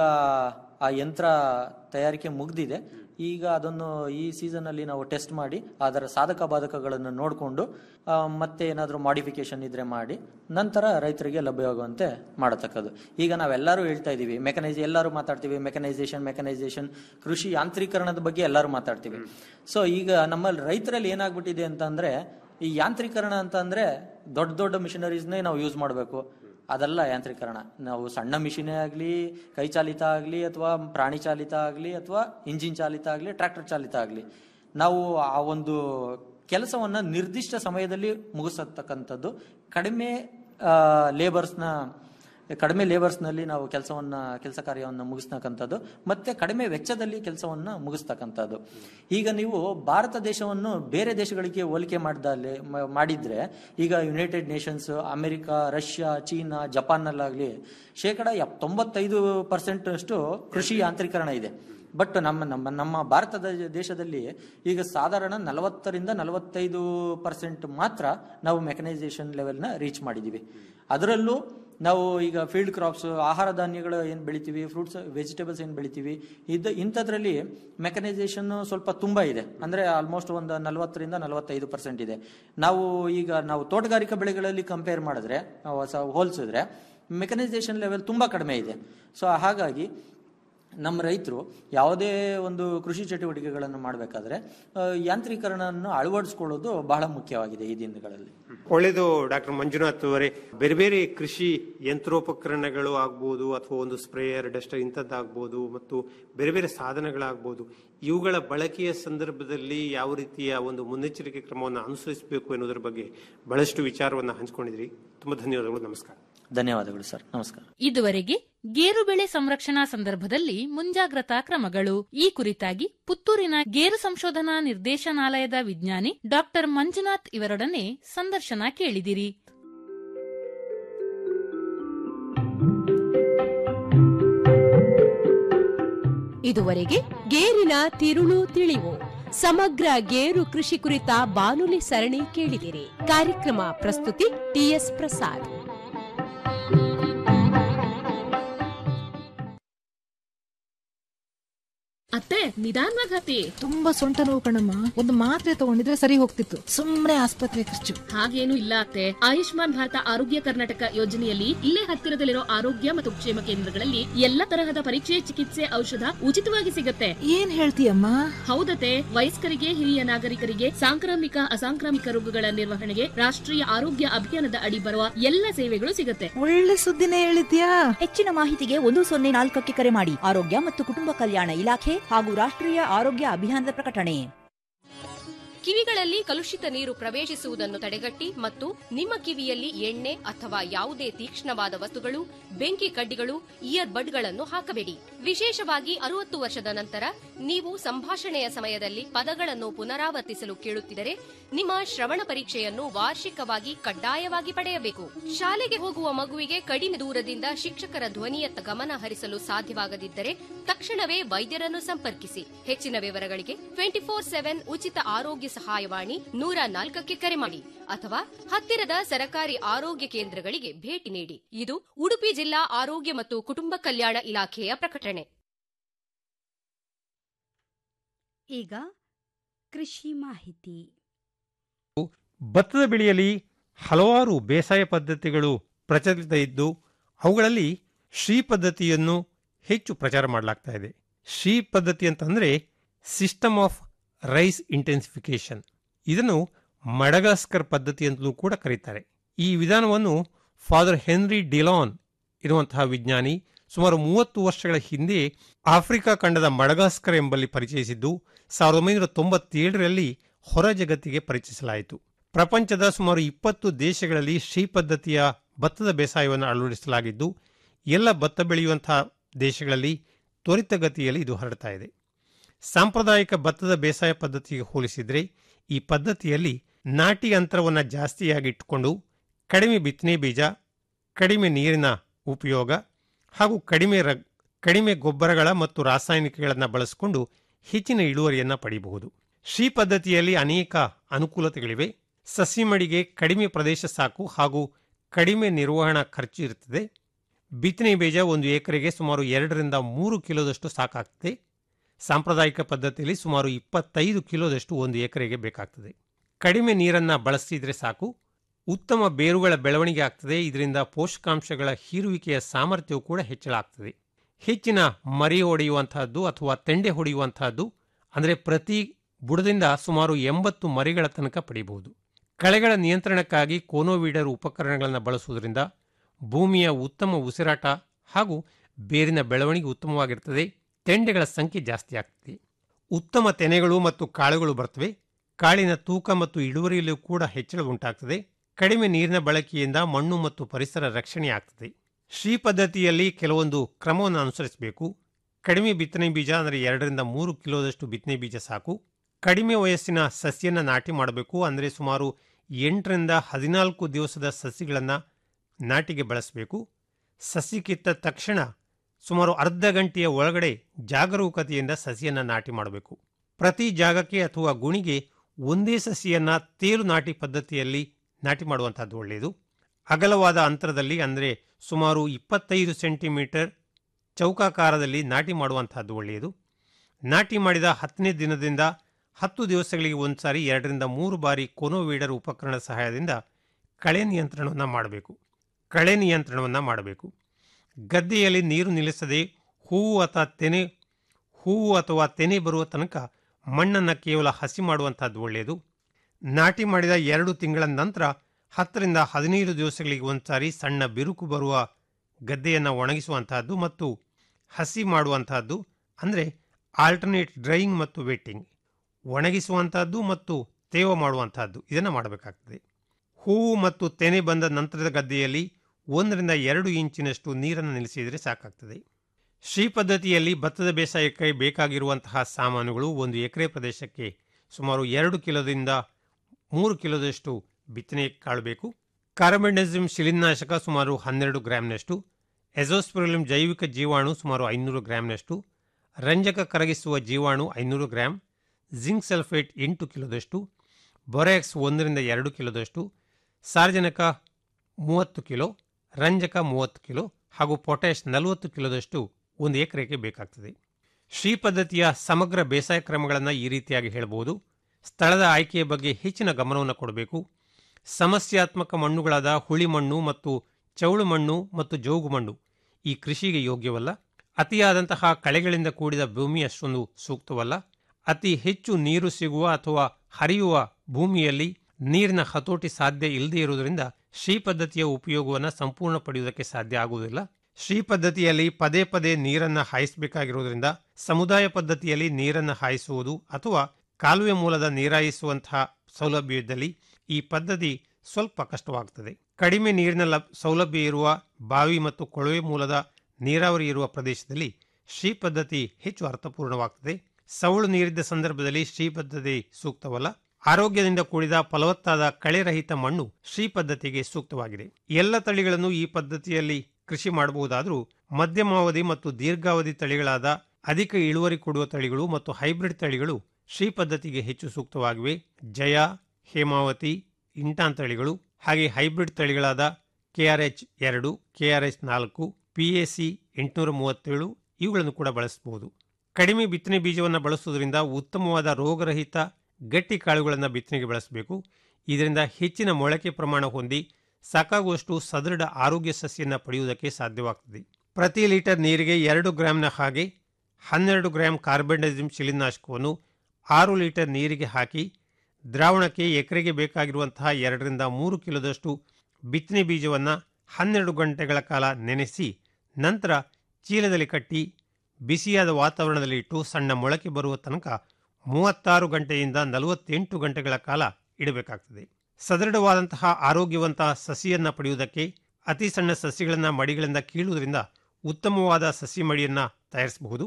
ಆ ಯಂತ್ರ ತಯಾರಿಕೆ ಮುಗ್ದಿದೆ ಈಗ ಅದನ್ನು ಈ ಸೀಸನ್ ಅಲ್ಲಿ ನಾವು ಟೆಸ್ಟ್ ಮಾಡಿ ಅದರ ಸಾಧಕ ಬಾಧಕಗಳನ್ನು ನೋಡಿಕೊಂಡು ಮತ್ತೆ ಏನಾದರೂ ಮಾಡಿಫಿಕೇಶನ್ ಇದ್ರೆ ಮಾಡಿ ನಂತರ ರೈತರಿಗೆ ಲಭ್ಯವಾಗುವಂತೆ ಮಾಡತಕ್ಕದ್ದು ಈಗ ನಾವೆಲ್ಲರೂ ಹೇಳ್ತಾ ಇದ್ದೀವಿ ಮೆಕನೈಸ್ ಎಲ್ಲರೂ ಮಾತಾಡ್ತೀವಿ ಮೆಕನೈಸೇಷನ್ ಮೆಕನೈಸೇಷನ್ ಕೃಷಿ ಯಾಂತ್ರೀಕರಣದ ಬಗ್ಗೆ ಎಲ್ಲರೂ ಮಾತಾಡ್ತೀವಿ ಸೊ ಈಗ ನಮ್ಮಲ್ಲಿ ರೈತರಲ್ಲಿ ಏನಾಗ್ಬಿಟ್ಟಿದೆ ಅಂತಂದ್ರೆ ಈ ಯಾಂತ್ರೀಕರಣ ಅಂತ ಅಂದ್ರೆ ದೊಡ್ಡ ದೊಡ್ಡ ಮಿಷನರೀಸ್ನೇ ನಾವು ಯೂಸ್ ಮಾಡಬೇಕು ಅದಲ್ಲ ಯಾಂತ್ರೀಕರಣ ನಾವು ಸಣ್ಣ ಮಿಷಿನೇ ಆಗಲಿ ಕೈ ಚಾಲಿತ ಆಗಲಿ ಅಥವಾ ಪ್ರಾಣಿ ಚಾಲಿತ ಆಗಲಿ ಅಥವಾ ಇಂಜಿನ್ ಚಾಲಿತ ಆಗಲಿ ಟ್ರ್ಯಾಕ್ಟರ್ ಚಾಲಿತ ಆಗಲಿ ನಾವು ಆ ಒಂದು ಕೆಲಸವನ್ನ ನಿರ್ದಿಷ್ಟ ಸಮಯದಲ್ಲಿ ಮುಗಿಸತಕ್ಕಂಥದ್ದು ಕಡಿಮೆ ಲೇಬರ್ಸ್ನ ಕಡಿಮೆ ಲೇಬರ್ಸ್ನಲ್ಲಿ ನಾವು ಕೆಲಸವನ್ನ ಕೆಲಸ ಕಾರ್ಯವನ್ನು ಮುಗಿಸ್ತಕ್ಕಂಥದ್ದು ಮತ್ತೆ ಕಡಿಮೆ ವೆಚ್ಚದಲ್ಲಿ ಕೆಲಸವನ್ನ ಮುಗಿಸ್ತಕ್ಕಂಥದ್ದು ಈಗ ನೀವು ಭಾರತ ದೇಶವನ್ನು ಬೇರೆ ದೇಶಗಳಿಗೆ ಹೋಲಿಕೆ ಮಾಡಿದಲ್ಲಿ ಮ- ಮಾಡಿದ್ರೆ ಈಗ united nations America Russia China ಜಪಾನ್ನಲ್ಲಾಗಲಿ ಶೇಕಡ ಎಪ್- ತೊಂಬತ್ತೈದು ಪರ್ಸೆಂಟ್ ಅಷ್ಟು ಕೃಷಿ ಯಾಂತ್ರೀಕರಣ ಇದೆ ಬಟ್ ನಮ್ಮ ನಮ್ಮ ನಮ್ಮ ಭಾರತದ ದೇಶದಲ್ಲಿ ಈಗ ಸಾಧಾರಣ ನಲವತ್ತರಿಂದ ನಲವತ್ತೈದು ಪರ್ಸೆಂಟ್ ಮಾತ್ರ ನಾವು ಮೆಕನೈಸೇಷನ್ ಲೆವೆಲ್ನ ರೀಚ್ ಮಾಡಿದ್ದೀವಿ ಅದರಲ್ಲೂ ನಾವು ಈಗ ಫೀಲ್ಡ್ ಕ್ರಾಪ್ಸ್ ಆಹಾರ ಧಾನ್ಯಗಳು ಏನು ಬೆಳಿತೀವಿ ಫ್ರೂಟ್ಸ್ ವೆಜಿಟೇಬಲ್ಸ್ ಏನು ಬೆಳಿತೀವಿ ಇದು ಇಂಥದ್ರಲ್ಲಿ ಮೆಕನೈಸೇಷನ್ ಸ್ವಲ್ಪ ತುಂಬ ಇದೆ ಅಂದರೆ ಆಲ್ಮೋಸ್ಟ್ ಒಂದು ನಲವತ್ತರಿಂದ ನಲವತ್ತೈದು ಪರ್ಸೆಂಟ್ ಇದೆ ನಾವು ಈಗ ನಾವು ತೋಟಗಾರಿಕಾ ಬೆಳೆಗಳಲ್ಲಿ ಕಂಪೇರ್ ಮಾಡಿದ್ರೆ ನಾವು ಹೊಸ ಹೋಲಿಸಿದ್ರೆ ಮೆಕನೈಸೇಷನ್ ಲೆವೆಲ್ ತುಂಬ ಕಡಿಮೆ ಇದೆ ಸೊ ಹಾಗಾಗಿ ನಮ್ಮ ರೈತರು ಯಾವುದೇ ಒಂದು ಕೃಷಿ ಚಟುವಟಿಕೆಗಳನ್ನು ಮಾಡಬೇಕಾದ್ರೆ ಯಾಂತ್ರೀಕರಣವನ್ನು ಅಳವಡಿಸ್ಕೊಳ್ಳೋದು ಬಹಳ ಮುಖ್ಯವಾಗಿದೆ ಈ ದಿನಗಳಲ್ಲಿ ಒಳ್ಳೆಯದು ಡಾಕ್ಟರ್ ಮಂಜುನಾಥ್ ಅವರೇ ಬೇರೆ ಬೇರೆ ಕೃಷಿ ಯಂತ್ರೋಪಕರಣಗಳು ಆಗ್ಬೋದು ಅಥವಾ ಒಂದು ಸ್ಪ್ರೇಯರ್ ಡಸ್ಟರ್ ಇಂಥದ್ದಾಗ್ಬೋದು ಮತ್ತು ಬೇರೆ ಬೇರೆ ಸಾಧನಗಳಾಗ್ಬೋದು ಇವುಗಳ ಬಳಕೆಯ ಸಂದರ್ಭದಲ್ಲಿ ಯಾವ ರೀತಿಯ ಒಂದು ಮುನ್ನೆಚ್ಚರಿಕೆ ಕ್ರಮವನ್ನು ಅನುಸರಿಸಬೇಕು ಎನ್ನುವುದರ ಬಗ್ಗೆ ಬಹಳಷ್ಟು ವಿಚಾರವನ್ನು ಹಂಚಿಕೊಂಡಿದ್ರಿ ತುಂಬಾ ಧನ್ಯವಾದಗಳು ನಮಸ್ಕಾರ ಧನ್ಯವಾದಗಳು ಸರ್ ನಮಸ್ಕಾರ ಇದುವರೆಗೆ ಗೇರು ಬೆಳೆ ಸಂರಕ್ಷಣಾ ಸಂದರ್ಭದಲ್ಲಿ ಮುಂಜಾಗ್ರತಾ ಕ್ರಮಗಳು ಈ ಕುರಿತಾಗಿ ಪುತ್ತೂರಿನ ಗೇರು ಸಂಶೋಧನಾ ನಿರ್ದೇಶನಾಲಯದ ವಿಜ್ಞಾನಿ ಡಾಕ್ಟರ್ ಮಂಜುನಾಥ್ ಇವರೊಡನೆ ಸಂದರ್ಶನ ಕೇಳಿದಿರಿ ಇದುವರೆಗೆ ಗೇರಿನ ತಿರುಳು ತಿಳಿವು ಸಮಗ್ರ ಗೇರು ಕೃಷಿ ಕುರಿತ ಬಾನುಲಿ ಸರಣಿ ಕೇಳಿದಿರಿ ಕಾರ್ಯಕ್ರಮ ಪ್ರಸ್ತುತಿ ಟಿಎಸ್ ಪ್ರಸಾದ್ ಅತ್ತೆ ನಿಧಾನವಾಗಿ ಹತ್ತಿ ತುಂಬಾ ಸೊಂಟ ನೋವು ಕಣಮ್ಮ ಒಂದು ಮಾತ್ರೆ ತಗೊಂಡಿದ್ರೆ ಸರಿ ಹೋಗ್ತಿತ್ತು ಸುಮ್ನೆ ಆಸ್ಪತ್ರೆ ಖರ್ಚು ಹಾಗೇನು ಇಲ್ಲ ಅತ್ತೆ ಆಯುಷ್ಮಾನ್ ಭಾರತ ಆರೋಗ್ಯ ಕರ್ನಾಟಕ ಯೋಜನೆಯಲ್ಲಿ ಇಲ್ಲೇ ಹತ್ತಿರದಲ್ಲಿರೋ ಆರೋಗ್ಯ ಮತ್ತು ಕ್ಷೇಮ ಕೇಂದ್ರಗಳಲ್ಲಿ ಎಲ್ಲ ತರಹದ ಪರೀಕ್ಷೆ ಚಿಕಿತ್ಸೆ ಔಷಧ ಉಚಿತವಾಗಿ ಸಿಗುತ್ತೆ ಏನ್ ಹೇಳ್ತೀಯಮ್ಮ ಹೌದತೆ ವಯಸ್ಕರಿಗೆ ಹಿರಿಯ ನಾಗರಿಕರಿಗೆ ಸಾಂಕ್ರಾಮಿಕ ಅಸಾಂಕ್ರಾಮಿಕ ರೋಗಗಳ ನಿರ್ವಹಣೆಗೆ ರಾಷ್ಟ್ರೀಯ ಆರೋಗ್ಯ ಅಭಿಯಾನದ ಅಡಿ ಬರುವ ಎಲ್ಲ ಸೇವೆಗಳು ಸಿಗುತ್ತೆ ಒಳ್ಳೆ ಸುದ್ದಿನೇ ಹೇಳಿದ್ಯಾ ಹೆಚ್ಚಿನ ಮಾಹಿತಿಗೆ ಒಂದು ಸೊನ್ನೆ ನಾಲ್ಕಕ್ಕೆ ಕರೆ ಮಾಡಿ ಆರೋಗ್ಯ ಮತ್ತು ಕುಟುಂಬ ಕಲ್ಯಾಣ ಇಲಾಖೆ ಹಾಗೂ ರಾಷ್ಟ್ರೀಯ ಆರೋಗ್ಯ ಅಭಿಯಾನದ ಪ್ರಕಟಣೆ ಕಿವಿಗಳಲ್ಲಿ ಕಲುಷಿತ ನೀರು ಪ್ರವೇಶಿಸುವುದನ್ನು ತಡೆಗಟ್ಟಿ ಮತ್ತು ನಿಮ್ಮ ಕಿವಿಯಲ್ಲಿ ಎಣ್ಣೆ ಅಥವಾ ಯಾವುದೇ ತೀಕ್ಷ್ಣವಾದ ವಸ್ತುಗಳು ಬೆಂಕಿ ಕಡ್ಡಿಗಳು ಇಯರ್ ಬಡ್ಗಳನ್ನು ಹಾಕಬೇಡಿ ವಿಶೇಷವಾಗಿ ಅರುವತ್ತು ವರ್ಷದ ನಂತರ ನೀವು ಸಂಭಾಷಣೆಯ ಸಮಯದಲ್ಲಿ ಪದಗಳನ್ನು ಪುನರಾವರ್ತಿಸಲು ಕೇಳುತ್ತಿದ್ದರೆ ನಿಮ್ಮ ಶ್ರವಣ ಪರೀಕ್ಷೆಯನ್ನು ವಾರ್ಷಿಕವಾಗಿ ಕಡ್ಡಾಯವಾಗಿ ಪಡೆಯಬೇಕು ಶಾಲೆಗೆ ಹೋಗುವ ಮಗುವಿಗೆ ಕಡಿಮೆ ದೂರದಿಂದ ಶಿಕ್ಷಕರ ಧ್ವನಿಯತ್ತ ಗಮನ ಹರಿಸಲು ಸಾಧ್ಯವಾಗದಿದ್ದರೆ ತಕ್ಷಣವೇ ವೈದ್ಯರನ್ನು ಸಂಪರ್ಕಿಸಿ ಹೆಚ್ಚಿನ ವಿವರಗಳಿಗೆ ಟ್ವೆಂಟಿ ಫೋರ್ ಸೆವೆನ್ ಉಚಿತ ಆರೋಗ್ಯ ಸಹಾಯವಾಣಿ ನೂರ ನಾಲ್ಕಕ್ಕೆ ಕರೆ ಮಾಡಿ ಅಥವಾ ಹತ್ತಿರದ ಸರಕಾರಿ ಆರೋಗ್ಯ ಕೇಂದ್ರಗಳಿಗೆ ಭೇಟಿ ನೀಡಿ ಇದು ಉಡುಪಿ ಜಿಲ್ಲಾ ಆರೋಗ್ಯ ಮತ್ತು ಕುಟುಂಬ ಕಲ್ಯಾಣ ಇಲಾಖೆಯ ಪ್ರಕಟಣೆ ಈಗ ಕೃಷಿ ಮಾಹಿತಿ ಭತ್ತದ ಬೆಳೆಯಲ್ಲಿ ಹಲವಾರು ಬೇಸಾಯ ಪದ್ಧತಿಗಳು ಪ್ರಚಲಿತ ಇದ್ದು ಅವುಗಳಲ್ಲಿ ಶ್ರೀ ಪದ್ಧತಿಯನ್ನು ಹೆಚ್ಚು ಪ್ರಚಾರ ಮಾಡಲಾಗ್ತಾ ಇದೆ ಶ್ರೀ ಪದ್ಧತಿ ಅಂತಂದರೆ ಸಿಸ್ಟಮ್ ಆಫ್ ರೈಸ್ ಇಂಟೆನ್ಸಿಫಿಕೇಶನ್ ಇದನ್ನು ಮಡಗಾಸ್ಕರ್ ಪದ್ಧತಿ ಅಂತಲೂ ಕೂಡ ಕರೀತಾರೆ ಈ ವಿಧಾನವನ್ನು ಫಾದರ್ ಹೆನ್ರಿ ಡಿಲಾನ್ ಇರುವಂತಹ ವಿಜ್ಞಾನಿ ಸುಮಾರು ಮೂವತ್ತು ವರ್ಷಗಳ ಹಿಂದೆ ಆಫ್ರಿಕಾ ಖಂಡದ ಮಡಗಾಸ್ಕರ್ ಎಂಬಲ್ಲಿ ಪರಿಚಯಿಸಿದ್ದು ಸಾವಿರದ ಒಂಬೈನೂರ ತೊಂಬತ್ತೇಳರಲ್ಲಿ ಹೊರ ಜಗತ್ತಿಗೆ ಪರಿಚಯಿಸಲಾಯಿತು ಪ್ರಪಂಚದ ಸುಮಾರು ಇಪ್ಪತ್ತು ದೇಶಗಳಲ್ಲಿ ಶ್ರೀ ಪದ್ಧತಿಯ ಭತ್ತದ ಬೇಸಾಯವನ್ನು ಅಳವಡಿಸಲಾಗಿದ್ದು ಎಲ್ಲ ಭತ್ತ ಬೆಳೆಯುವಂತಹ ದೇಶಗಳಲ್ಲಿ ತ್ವರಿತಗತಿಯಲ್ಲಿ ಇದು ಹರಡ್ತಾ ಇದೆ ಸಾಂಪ್ರದಾಯಿಕ ಭತ್ತದ ಬೇಸಾಯ ಪದ್ಧತಿಗೆ ಹೋಲಿಸಿದರೆ ಈ ಪದ್ಧತಿಯಲ್ಲಿ ನಾಟಿ ಅಂತರವನ್ನು ಜಾಸ್ತಿಯಾಗಿ ಇಟ್ಟುಕೊಂಡು ಕಡಿಮೆ ಬಿತ್ತನೆ ಬೀಜ ಕಡಿಮೆ ನೀರಿನ ಉಪಯೋಗ ಹಾಗೂ ಕಡಿಮೆ ರ ಕಡಿಮೆ ಗೊಬ್ಬರಗಳ ಮತ್ತು ರಾಸಾಯನಿಕಗಳನ್ನು ಬಳಸಿಕೊಂಡು ಹೆಚ್ಚಿನ ಇಳುವರಿಯನ್ನು ಪಡೆಯಬಹುದು ಶ್ರೀ ಪದ್ಧತಿಯಲ್ಲಿ ಅನೇಕ ಅನುಕೂಲತೆಗಳಿವೆ ಸಸಿ ಮಡಿಗೆ ಕಡಿಮೆ ಪ್ರದೇಶ ಸಾಕು ಹಾಗೂ ಕಡಿಮೆ ನಿರ್ವಹಣಾ ಖರ್ಚು ಇರುತ್ತದೆ ಬಿತ್ತನೆ ಬೀಜ ಒಂದು ಎಕರೆಗೆ ಸುಮಾರು ಎರಡರಿಂದ ಮೂರು ಕಿಲೋದಷ್ಟು ಸಾಕಾಗ್ತದೆ ಸಾಂಪ್ರದಾಯಿಕ ಪದ್ಧತಿಯಲ್ಲಿ ಸುಮಾರು ಇಪ್ಪತ್ತೈದು ಕಿಲೋದಷ್ಟು ಒಂದು ಎಕರೆಗೆ ಬೇಕಾಗ್ತದೆ ಕಡಿಮೆ ನೀರನ್ನು ಬಳಸಿದರೆ ಸಾಕು ಉತ್ತಮ ಬೇರುಗಳ ಬೆಳವಣಿಗೆ ಆಗ್ತದೆ ಇದರಿಂದ ಪೋಷಕಾಂಶಗಳ ಹೀರುವಿಕೆಯ ಸಾಮರ್ಥ್ಯವು ಕೂಡ ಹೆಚ್ಚಳ ಆಗ್ತದೆ ಹೆಚ್ಚಿನ ಮರಿ ಹೊಡೆಯುವಂತಹದ್ದು ಅಥವಾ ತೆಂಡೆ ಹೊಡೆಯುವಂತಹದ್ದು ಅಂದರೆ ಪ್ರತಿ ಬುಡದಿಂದ ಸುಮಾರು ಎಂಬತ್ತು ಮರಿಗಳ ತನಕ ಪಡೆಯಬಹುದು ಕಳೆಗಳ ನಿಯಂತ್ರಣಕ್ಕಾಗಿ ಕೋನೋವೀಡರ್ ಉಪಕರಣಗಳನ್ನು ಬಳಸುವುದರಿಂದ ಭೂಮಿಯ ಉತ್ತಮ ಉಸಿರಾಟ ಹಾಗೂ ಬೇರಿನ ಬೆಳವಣಿಗೆ ಉತ್ತಮವಾಗಿರ್ತದೆ ತೆಂಡೆಗಳ ಸಂಖ್ಯೆ ಜಾಸ್ತಿ ಆಗ್ತದೆ ಉತ್ತಮ ತೆನೆಗಳು ಮತ್ತು ಕಾಳುಗಳು ಬರ್ತವೆ ಕಾಳಿನ ತೂಕ ಮತ್ತು ಇಳುವರಿಯಲ್ಲೂ ಕೂಡ ಹೆಚ್ಚಳ ಉಂಟಾಗ್ತದೆ ಕಡಿಮೆ ನೀರಿನ ಬಳಕೆಯಿಂದ ಮಣ್ಣು ಮತ್ತು ಪರಿಸರ ರಕ್ಷಣೆ ಆಗ್ತದೆ ಶ್ರೀ ಪದ್ಧತಿಯಲ್ಲಿ ಕೆಲವೊಂದು ಕ್ರಮವನ್ನು ಅನುಸರಿಸಬೇಕು ಕಡಿಮೆ ಬಿತ್ತನೆ ಬೀಜ ಅಂದರೆ ಎರಡರಿಂದ ಮೂರು ಕಿಲೋದಷ್ಟು ಬಿತ್ತನೆ ಬೀಜ ಸಾಕು ಕಡಿಮೆ ವಯಸ್ಸಿನ ಸಸಿಯನ್ನು ನಾಟಿ ಮಾಡಬೇಕು ಅಂದರೆ ಸುಮಾರು ಎಂಟರಿಂದ ಹದಿನಾಲ್ಕು ದಿವಸದ ಸಸಿಗಳನ್ನು ನಾಟಿಗೆ ಬಳಸಬೇಕು ಸಸಿ ಕಿತ್ತ ತಕ್ಷಣ ಸುಮಾರು ಅರ್ಧ ಗಂಟೆಯ ಒಳಗಡೆ ಜಾಗರೂಕತೆಯಿಂದ ಸಸಿಯನ್ನು ನಾಟಿ ಮಾಡಬೇಕು ಪ್ರತಿ ಜಾಗಕ್ಕೆ ಅಥವಾ ಗುಣಿಗೆ ಒಂದೇ ಸಸಿಯನ್ನು ತೇಲು ನಾಟಿ ಪದ್ಧತಿಯಲ್ಲಿ ನಾಟಿ ಮಾಡುವಂಥದ್ದು ಒಳ್ಳೆಯದು ಅಗಲವಾದ ಅಂತರದಲ್ಲಿ ಅಂದರೆ ಸುಮಾರು ಇಪ್ಪತ್ತೈದು ಸೆಂಟಿಮೀಟರ್ ಚೌಕಾಕಾರದಲ್ಲಿ ನಾಟಿ ಮಾಡುವಂತಹದ್ದು ಒಳ್ಳೆಯದು ನಾಟಿ ಮಾಡಿದ ಹತ್ತನೇ ದಿನದಿಂದ ಹತ್ತು ದಿವಸಗಳಿಗೆ ಒಂದು ಸಾರಿ ಎರಡರಿಂದ ಮೂರು ಬಾರಿ ಕೊನೋವೀಡರ್ ಉಪಕರಣದ ಸಹಾಯದಿಂದ ಕಳೆ ನಿಯಂತ್ರಣವನ್ನು ಮಾಡಬೇಕು ಕಳೆ ನಿಯಂತ್ರಣವನ್ನು ಮಾಡಬೇಕು ಗದ್ದೆಯಲ್ಲಿ ನೀರು ನಿಲ್ಲಿಸದೆ ಹೂವು ಅಥವಾ ತೆನೆ ಹೂವು ಅಥವಾ ತೆನೆ ಬರುವ ತನಕ ಮಣ್ಣನ್ನು ಕೇವಲ ಹಸಿ ಮಾಡುವಂಥದ್ದು ಒಳ್ಳೆಯದು ನಾಟಿ ಮಾಡಿದ ಎರಡು ತಿಂಗಳ ನಂತರ ಹತ್ತರಿಂದ ಹದಿನೈದು ದಿವಸಗಳಿಗೆ ಒಂದು ಸಾರಿ ಸಣ್ಣ ಬಿರುಕು ಬರುವ ಗದ್ದೆಯನ್ನು ಒಣಗಿಸುವಂತಹದ್ದು ಮತ್ತು ಹಸಿ ಮಾಡುವಂತಹದ್ದು ಅಂದರೆ ಆಲ್ಟರ್ನೇಟ್ ಡ್ರೈಯಿಂಗ್ ಮತ್ತು ವೆಟ್ಟಿಂಗ್ ಒಣಗಿಸುವಂತಹದ್ದು ಮತ್ತು ತೇವ ಮಾಡುವಂತಹದ್ದು ಇದನ್ನು ಮಾಡಬೇಕಾಗ್ತದೆ ಹೂವು ಮತ್ತು ತೆನೆ ಬಂದ ನಂತರದ ಗದ್ದೆಯಲ್ಲಿ ಒಂದರಿಂದ ಎರಡು ಇಂಚಿನಷ್ಟು ನೀರನ್ನು ನಿಲ್ಲಿಸಿದರೆ ಸಾಕಾಗ್ತದೆ ಶ್ರೀ ಪದ್ಧತಿಯಲ್ಲಿ ಭತ್ತದ ಬೇಸಾಯಕ್ಕೆ ಬೇಕಾಗಿರುವಂತಹ ಸಾಮಾನುಗಳು ಒಂದು ಎಕರೆ ಪ್ರದೇಶಕ್ಕೆ ಸುಮಾರು ಎರಡು ಕಿಲೋದಿಂದ ಮೂರು ಕಿಲೋದಷ್ಟು ಬಿತ್ತನೆ ಕಾಳು ಬೇಕು ಕಾರ್ಬೆಂಡಜಿಮ್ ಶಿಲೀನಾಶಕ ಸುಮಾರು ಹನ್ನೆರಡು ಗ್ರಾಂನಷ್ಟು ಎಜೋಸ್ಪಿರಲಿಮ್ ಜೈವಿಕ ಜೀವಾಣು ಸುಮಾರು ಐನೂರು ಗ್ರಾಂನಷ್ಟು ರಂಜಕ ಕರಗಿಸುವ ಜೀವಾಣು ಐನೂರು ಗ್ರಾಂ ಜಿಂಕ್ ಸಲ್ಫೇಟ್ ಎಂಟು ಕಿಲೋದಷ್ಟು ಬೊರೆಕ್ಸ್ ಒಂದರಿಂದ ಎರಡು ಕಿಲೋದಷ್ಟು ಸಾರ್ವಜನಿಕ ಮೂವತ್ತು ಕಿಲೋ ರಂಜಕ ಮೂವತ್ತು ಕಿಲೋ ಹಾಗೂ ಪೊಟ್ಯಾಷ್ ನಲವತ್ತು ಕಿಲೋದಷ್ಟು ಒಂದು ಎಕರೆಗೆ ಬೇಕಾಗ್ತದೆ ಶ್ರೀ ಪದ್ಧತಿಯ ಸಮಗ್ರ ಬೇಸಾಯ ಕ್ರಮಗಳನ್ನು ಈ ರೀತಿಯಾಗಿ ಹೇಳಬಹುದು ಸ್ಥಳದ ಆಯ್ಕೆಯ ಬಗ್ಗೆ ಹೆಚ್ಚಿನ ಗಮನವನ್ನು ಕೊಡಬೇಕು ಸಮಸ್ಯಾತ್ಮಕ ಮಣ್ಣುಗಳಾದ ಹುಳಿ ಮಣ್ಣು ಮತ್ತು ಚೌಳು ಮಣ್ಣು ಮತ್ತು ಜೋಗು ಮಣ್ಣು ಈ ಕೃಷಿಗೆ ಯೋಗ್ಯವಲ್ಲ ಅತಿಯಾದಂತಹ ಕಳೆಗಳಿಂದ ಕೂಡಿದ ಭೂಮಿ ಅಷ್ಟೊಂದು ಸೂಕ್ತವಲ್ಲ ಅತಿ ಹೆಚ್ಚು ನೀರು ಸಿಗುವ ಅಥವಾ ಹರಿಯುವ ಭೂಮಿಯಲ್ಲಿ ನೀರಿನ ಹತೋಟಿ ಸಾಧ್ಯ ಇಲ್ಲದೇ ಇರುವುದರಿಂದ ಶ್ರೀ ಪದ್ಧತಿಯ ಉಪಯೋಗವನ್ನು ಸಂಪೂರ್ಣ ಪಡೆಯುವುದಕ್ಕೆ ಸಾಧ್ಯ ಆಗುವುದಿಲ್ಲ ಶ್ರೀ ಪದ್ಧತಿಯಲ್ಲಿ ಪದೇ ಪದೇ ನೀರನ್ನು ಹಾಯಿಸಬೇಕಾಗಿರುವುದರಿಂದ ಸಮುದಾಯ ಪದ್ಧತಿಯಲ್ಲಿ ನೀರನ್ನು ಹಾಯಿಸುವುದು ಅಥವಾ ಕಾಲುವೆ ಮೂಲದ ನೀರಾಯಿಸುವಂತಹ ಸೌಲಭ್ಯದಲ್ಲಿ ಈ ಪದ್ಧತಿ ಸ್ವಲ್ಪ ಕಷ್ಟವಾಗುತ್ತದೆ ಕಡಿಮೆ ನೀರಿನ ಲಭ್- ಸೌಲಭ್ಯ ಇರುವ ಬಾವಿ ಮತ್ತು ಕೊಳವೆ ಮೂಲದ ನೀರಾವರಿ ಇರುವ ಪ್ರದೇಶದಲ್ಲಿ ಶ್ರೀ ಪದ್ಧತಿ ಹೆಚ್ಚು ಅರ್ಥಪೂರ್ಣವಾಗುತ್ತದೆ ಸವಳು ನೀರಿದ್ದ ಸಂದರ್ಭದಲ್ಲಿ ಶ್ರೀ ಪದ್ಧತಿ ಸೂಕ್ತವಲ್ಲ ಆರೋಗ್ಯದಿಂದ ಕೂಡಿದ ಫಲವತ್ತಾದ ಕಳೆರಹಿತ ಮಣ್ಣು ಶ್ರೀ ಪದ್ಧತಿಗೆ ಸೂಕ್ತವಾಗಿದೆ ಎಲ್ಲ ತಳಿಗಳನ್ನು ಈ ಪದ್ಧತಿಯಲ್ಲಿ ಕೃಷಿ ಮಾಡಬಹುದಾದರೂ ಮಧ್ಯಮಾವಧಿ ಮತ್ತು ದೀರ್ಘಾವಧಿ ತಳಿಗಳಾದ ಅಧಿಕ ಇಳುವರಿ ಕೊಡುವ ತಳಿಗಳು ಮತ್ತು ಹೈಬ್ರಿಡ್ ತಳಿಗಳು ಶ್ರೀ ಪದ್ಧತಿಗೆ ಹೆಚ್ಚು ಸೂಕ್ತವಾಗಿವೆ ಜಯ ಹೇಮಾವತಿ ಇಂಟಾನ್ ತಳಿಗಳು ಹಾಗೆ ಹೈಬ್ರಿಡ್ ತಳಿಗಳಾದ ಕೆಆರ್ಎಚ್ ಎರಡು ಕೆಆರ್ಎಚ್ ನಾಲ್ಕು ಪಿಎಸಿ ಎಂಟುನೂರ ಮೂವತ್ತೇಳು ಇವುಗಳನ್ನು ಕೂಡ ಬಳಸಬಹುದು ಕಡಿಮೆ ಬಿತ್ತನೆ ಬೀಜವನ್ನು ಬಳಸುವುದರಿಂದ ಉತ್ತಮವಾದ ರೋಗರಹಿತ ಗಟ್ಟಿ ಕಾಳುಗಳನ್ನು ಬಿತ್ತನೆಗೆ ಬಳಸಬೇಕು ಇದರಿಂದ ಹೆಚ್ಚಿನ ಮೊಳಕೆ ಪ್ರಮಾಣ ಹೊಂದಿ ಸಾಕಾಗುವಷ್ಟು ಸದೃಢ ಆರೋಗ್ಯ ಸಸ್ಯನ ಪಡೆಯುವುದಕ್ಕೆ ಸಾಧ್ಯವಾಗುತ್ತದೆ ಪ್ರತಿ ಲೀಟರ್ ನೀರಿಗೆ ಎರಡು ಗ್ರಾಂನ ಹಾಗೆ ಹನ್ನೆರಡು ಗ್ರಾಂ ಕಾರ್ಬೆಂಡಜಿಮ್ ಶಿಲೀನಾಶಕವನ್ನು ಆರು ಲೀಟರ್ ನೀರಿಗೆ ಹಾಕಿ ದ್ರಾವಣಕ್ಕೆ ಎಕರೆಗೆ ಬೇಕಾಗಿರುವಂತಹ ಎರಡರಿಂದ ಮೂರು ಕಿಲೋದಷ್ಟು ಬಿತ್ತನೆ ಬೀಜವನ್ನು ಹನ್ನೆರಡು ಗಂಟೆಗಳ ಕಾಲ ನೆನೆಸಿ ನಂತರ ಚೀಲದಲ್ಲಿ ಕಟ್ಟಿ ಬಿಸಿಯಾದ ವಾತಾವರಣದಲ್ಲಿ ಇಟ್ಟು ಸಣ್ಣ ಮೊಳಕೆ ಬರುವ ತನಕ ಮೂವತ್ತಾರು ಗಂಟೆಯಿಂದ ನಲವತ್ತೆಂಟು ಗಂಟೆಗಳ ಕಾಲ ಇಡಬೇಕಾಗ್ತದೆ ಸದೃಢವಾದಂತಹ ಆರೋಗ್ಯವಂತಹ ಸಸಿಯನ್ನು ಪಡೆಯುವುದಕ್ಕೆ ಅತಿ ಸಣ್ಣ ಸಸಿಗಳನ್ನು ಮಡಿಗಳಿಂದ ಕೀಳುವುದರಿಂದ ಉತ್ತಮವಾದ ಸಸಿ ಮಡಿಯನ್ನು ತಯಾರಿಸಬಹುದು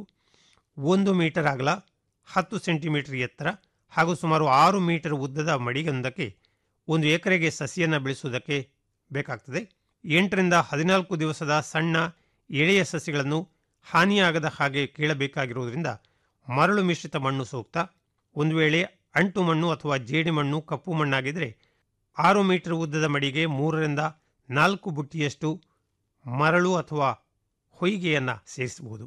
ಒಂದು ಮೀಟರ್ ಅಗಲ ಹತ್ತು ಸೆಂಟಿಮೀಟರ್ ಎತ್ತರ ಹಾಗೂ ಸುಮಾರು ಆರು ಮೀಟರ್ ಉದ್ದದ ಮಡಿಗೊಂದಕ್ಕೆ ಒಂದು ಎಕರೆಗೆ ಸಸಿಯನ್ನು ಬೆಳೆಸುವುದಕ್ಕೆ ಬೇಕಾಗ್ತದೆ ಎಂಟರಿಂದ ಹದಿನಾಲ್ಕು ದಿವಸದ ಸಣ್ಣ ಎಳೆಯ ಸಸಿಗಳನ್ನು ಹಾನಿಯಾಗದ ಹಾಗೆ ಕೀಳಬೇಕಾಗಿರುವುದರಿಂದ ಮರಳು ಮಿಶ್ರಿತ ಮಣ್ಣು ಸೂಕ್ತ ಒಂದು ವೇಳೆ ಅಂಟು ಮಣ್ಣು ಅಥವಾ ಜೇಡಿ ಮಣ್ಣು ಕಪ್ಪು ಮಣ್ಣಾಗಿದ್ದರೆ ಆರು ಮೀಟರ್ ಉದ್ದದ ಮಡಿಗೆ ಮೂರರಿಂದ ನಾಲ್ಕು ಬುಟ್ಟಿಯಷ್ಟು ಮರಳು ಅಥವಾ ಹೊಯ್ಗೆಯನ್ನು ಸೇರಿಸಬಹುದು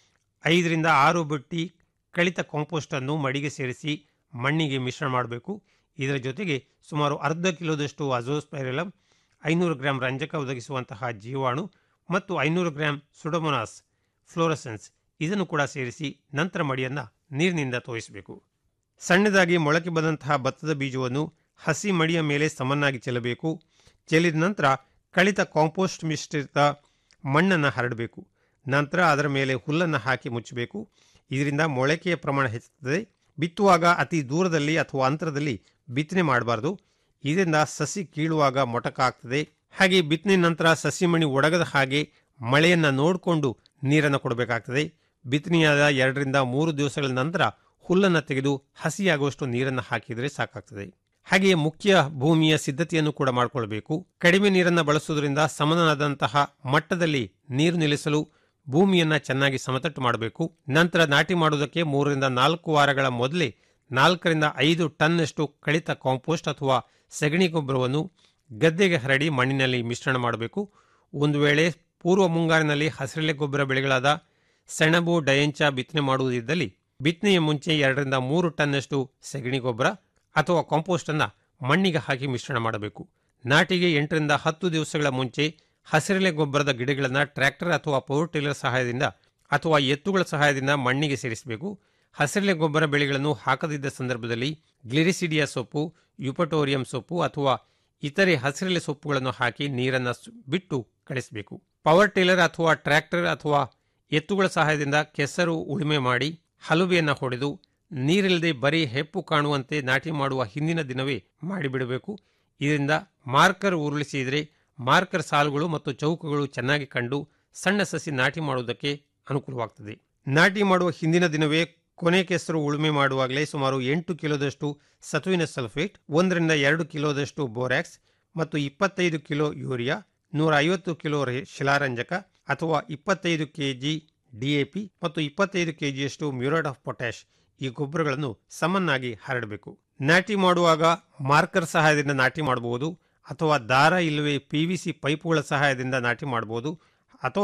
ಐದರಿಂದ ಆರು ಬುಟ್ಟಿ ಕಳಿತ ಕಾಂಪೋಸ್ಟನ್ನು ಮಡಿಗೆ ಸೇರಿಸಿ ಮಣ್ಣಿಗೆ ಮಿಶ್ರಣ ಮಾಡಬೇಕು ಇದರ ಜೊತೆಗೆ ಸುಮಾರು ಅರ್ಧ ಕಿಲೋದಷ್ಟು ಅಜೋಸ್ಪೈರಲಮ್ ಐನೂರು ಗ್ರಾಂ ರಂಜಕ ಒದಗಿಸುವಂತಹ ಜೀವಾಣು ಮತ್ತು ಐನೂರು ಗ್ರಾಂ ಸುಡಮೊನಾಸ್ ಫ್ಲೋರಸೆನ್ಸ್ ಇದನ್ನು ಕೂಡ ಸೇರಿಸಿ ನಂತರ ಮಡಿಯನ್ನು ನೀರಿನಿಂದ ತೋಯಿಸಬೇಕು ಸಣ್ಣದಾಗಿ ಮೊಳಕೆ ಬಂದಂತಹ ಭತ್ತದ ಬೀಜವನ್ನು ಹಸಿ ಮಡಿಯ ಮೇಲೆ ಸಮನಾಗಿ ಚೆಲ್ಲಬೇಕು ಚೆಲ್ಲಿದ ನಂತರ ಕಳಿತ ಕಾಂಪೋಸ್ಟ್ ಮಿಶ್ರಿತ ಮಣ್ಣನ್ನು ಹರಡಬೇಕು ನಂತರ ಅದರ ಮೇಲೆ ಹುಲ್ಲನ್ನು ಹಾಕಿ ಮುಚ್ಚಬೇಕು ಇದರಿಂದ ಮೊಳಕೆಯ ಪ್ರಮಾಣ ಹೆಚ್ಚುತ್ತದೆ ಬಿತ್ತುವಾಗ ಅತಿ ದೂರದಲ್ಲಿ ಅಥವಾ ಅಂತರದಲ್ಲಿ ಬಿತ್ತನೆ ಮಾಡಬಾರ್ದು ಇದರಿಂದ ಸಸಿ ಕೀಳುವಾಗ ಮೊಟಕ ಆಗ್ತದೆ ಹಾಗೆ ಬಿತ್ತನೆ ನಂತರ ಸಸಿ ಮಣಿ ಒಡಗದ ಹಾಗೆ ಮಳೆಯನ್ನು ನೋಡಿಕೊಂಡು ನೀರನ್ನು ಕೊಡಬೇಕಾಗ್ತದೆ ಬಿತ್ತನೆಯಾದ ಎರಡರಿಂದ ಮೂರು ದಿವಸಗಳ ನಂತರ ಹುಲ್ಲನ್ನು ತೆಗೆದು ಹಸಿಯಾಗುವಷ್ಟು ನೀರನ್ನು ಹಾಕಿದರೆ ಸಾಕಾಗ್ತದೆ ಹಾಗೆಯೇ ಮುಖ್ಯ ಭೂಮಿಯ ಸಿದ್ಧತೆಯನ್ನು ಕೂಡ ಮಾಡಿಕೊಳ್ಬೇಕು ಕಡಿಮೆ ನೀರನ್ನು ಬಳಸುವುದರಿಂದ ಸಮನಾದಂತಹ ಮಟ್ಟದಲ್ಲಿ ನೀರು ನಿಲ್ಲಿಸಲು ಭೂಮಿಯನ್ನ ಚೆನ್ನಾಗಿ ಸಮತಟ್ಟು ಮಾಡಬೇಕು ನಂತರ ನಾಟಿ ಮಾಡುವುದಕ್ಕೆ ಮೂರರಿಂದ ನಾಲ್ಕು ವಾರಗಳ ಮೊದಲೇ ನಾಲ್ಕರಿಂದ ಐದು ಟನ್ನಷ್ಟು ಕಳಿತ ಕಾಂಪೋಸ್ಟ್ ಅಥವಾ ಸಗಣಿ ಗೊಬ್ಬರವನ್ನು ಗದ್ದೆಗೆ ಹರಡಿ ಮಣ್ಣಿನಲ್ಲಿ ಮಿಶ್ರಣ ಮಾಡಬೇಕು ಒಂದು ವೇಳೆ ಪೂರ್ವ ಮುಂಗಾರಿನಲ್ಲಿ ಹಸಿರೆಲೆ ಗೊಬ್ಬರ ಬೆಳೆಗಳಾದ ಸೆಣಬು ಡಯಂಚ ಬಿತ್ತನೆ ಮಾಡುವುದಿದ್ದಲ್ಲಿ ಬಿತ್ತನೆಯ ಮುಂಚೆ ಎರಡರಿಂದ ಮೂರು ಟನ್ನಷ್ಟು ಸಗಣಿ ಗೊಬ್ಬರ ಅಥವಾ ಕಾಂಪೋಸ್ಟ್ ಅನ್ನ ಮಣ್ಣಿಗೆ ಹಾಕಿ ಮಿಶ್ರಣ ಮಾಡಬೇಕು ನಾಟಿಗೆ ಎಂಟರಿಂದ ಹತ್ತು ದಿವಸಗಳ ಮುಂಚೆ ಹಸಿರೆಲೆ ಗೊಬ್ಬರದ ಗಿಡಗಳನ್ನು ಟ್ರ್ಯಾಕ್ಟರ್ ಅಥವಾ ಪವರ್ ಟಿಲ್ಲರ್ ಸಹಾಯದಿಂದ ಅಥವಾ ಎತ್ತುಗಳ ಸಹಾಯದಿಂದ ಮಣ್ಣಿಗೆ ಸೇರಿಸಬೇಕು ಹಸಿರೆಲೆ ಗೊಬ್ಬರ ಬೆಳೆಗಳನ್ನು ಹಾಕದಿದ್ದ ಸಂದರ್ಭದಲ್ಲಿ ಗ್ಲಿರಿಸಿಡಿಯಾ ಸೊಪ್ಪು ಯುಪಟೋರಿಯಂ ಸೊಪ್ಪು ಅಥವಾ ಇತರೆ ಹಸಿರೆಲೆ ಸೊಪ್ಪುಗಳನ್ನು ಹಾಕಿ ನೀರನ್ನು ಸು- ಬಿಟ್ಟು ಕಳಿಸಬೇಕು ಪವರ್ ಟಿಲ್ಲರ್ ಅಥವಾ ಟ್ರ್ಯಾಕ್ಟರ್ ಅಥವಾ ಎತ್ತುಗಳ ಸಹಾಯದಿಂದ ಕೆಸರು ಉಳುಮೆ ಮಾಡಿ ಹಲುಬೆಯನ್ನು ಹೊಡೆದು ನೀರಿಲ್ಲದೆ ಬರೀ ಹೆಪ್ಪು ಕಾಣುವಂತೆ ನಾಟಿ ಮಾಡುವ ಹಿಂದಿನ ದಿನವೇ ಮಾಡಿಬಿಡಬೇಕು ಇದರಿಂದ ಮಾರ್ಕರ್ ಉರುಳಿಸಿದರೆ ಮಾರ್ಕರ್ ಸಾಲುಗಳು ಮತ್ತು ಚೌಕಗಳು ಚೆನ್ನಾಗಿ ಕಂಡು ಸಣ್ಣ ಸಸಿ ನಾಟಿ ಮಾಡುವುದಕ್ಕೆ ಅನುಕೂಲವಾಗ್ತದೆ ನಾಟಿ ಮಾಡುವ ಹಿಂದಿನ ದಿನವೇ ಕೊನೆ ಕೆಸರು ಉಳುಮೆ ಮಾಡುವಾಗಲೇ ಸುಮಾರು ಎಂಟು ಕಿಲೋದಷ್ಟು ಸತುವಿನ ಸಲ್ಫೇಟ್ ಒಂದರಿಂದ ಎರಡು ಕಿಲೋದಷ್ಟು ಬೋರ್ಯಾಕ್ಸ್ ಮತ್ತು ಇಪ್ಪತ್ತೈದು ಕಿಲೋ ಯೂರಿಯಾ ನೂರ ಐವತ್ತು ಕಿಲೋ ರೆ- ಶಿಲಾರಂಜಕ ಅಥವಾ ಇಪ್ಪತ್ತೈದು ಕೆಜಿ ಡಿಎಪಿ ಮತ್ತು ಇಪ್ಪತ್ತೈದು ಕೆಜಿಯಷ್ಟು ಮ್ಯೂರೇಟ್ ಆಫ್ ಪೊಟ್ಯಾಶ್ ಈ ಗೊಬ್ಬರಗಳನ್ನು ಸಮನಾಗಿ ಹರಡಬೇಕು ನಾಟಿ ಮಾಡುವಾಗ ಮಾರ್ಕರ್ ಸಹಾಯದಿಂದ ನಾಟಿ ಮಾಡಬಹುದು ಅಥವಾ ದಾರ ಇಲ್ಲವೇ ಪಿವಿಸಿ ಪೈಪುಗಳ ಸಹಾಯದಿಂದ ನಾಟಿ ಮಾಡಬಹುದು ಅಥವಾ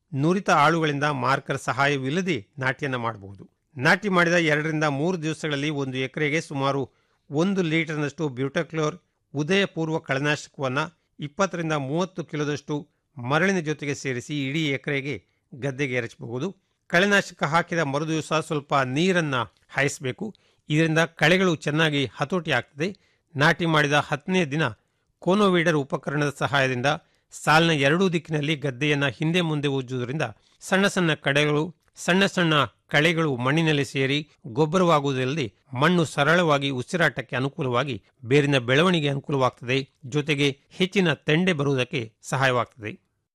ನುರಿತ ಆಳುಗಳಿಂದ ಮಾರ್ಕರ್ ಸಹಾಯವಿಲ್ಲದೆ ನಾಟಿಯನ್ನು ಮಾಡಬಹುದು ನಾಟಿ ಮಾಡಿದ ಎರಡರಿಂದ ಮೂರು ದಿವಸಗಳಲ್ಲಿ ಒಂದು ಎಕರೆಗೆ ಸುಮಾರು ಒಂದು ಲೀಟರ್ನಷ್ಟು ಬ್ಯೂಟಕ್ಲೋರ್ ಉದಯಪೂರ್ವ ಕಳೆನಾಶಕವನ್ನು ಇಪ್ಪತ್ತರಿಂದ ಮೂವತ್ತು ಕಿಲೋದಷ್ಟು ಮರಳಿನ ಜೊತೆಗೆ ಸೇರಿಸಿ ಇಡೀ ಎಕರೆಗೆ ಗದ್ದೆಗೆ ಎರಚಬಹುದು ಕಳೆನಾಶಕ ಹಾಕಿದ ಮರುದಿವಸ ಸ್ವಲ್ಪ ನೀರನ್ನು ಹಾಯಿಸಬೇಕು ಇದರಿಂದ ಕಳೆಗಳು ಚೆನ್ನಾಗಿ ಹತೋಟಿ ಆಗ್ತದೆ ನಾಟಿ ಮಾಡಿದ ಹತ್ತನೇ ದಿನ ಕೋನೋವೀಡರ್ ಉಪಕರಣದ ಸಹಾಯದಿಂದ ಸಾಲಿನ ಎರಡೂ ದಿಕ್ಕಿನಲ್ಲಿ ಗದ್ದೆಯನ್ನು ಹಿಂದೆ ಮುಂದೆ ಉಜ್ಜುವುದರಿಂದ ಸಣ್ಣ ಸಣ್ಣ ಕಡೆಗಳು ಸಣ್ಣ ಸಣ್ಣ ಕಳೆಗಳು ಮಣ್ಣಿನಲ್ಲಿ ಸೇರಿ ಗೊಬ್ಬರವಾಗುವುದಲ್ಲದೆ ಮಣ್ಣು ಸರಳವಾಗಿ ಉಸಿರಾಟಕ್ಕೆ ಅನುಕೂಲವಾಗಿ ಬೇರಿನ ಬೆಳವಣಿಗೆ ಅನುಕೂಲವಾಗ್ತದೆ ಜೊತೆಗೆ ಹೆಚ್ಚಿನ ತೆಂಡೆ ಬರುವುದಕ್ಕೆ ಸಹಾಯವಾಗ್ತದೆ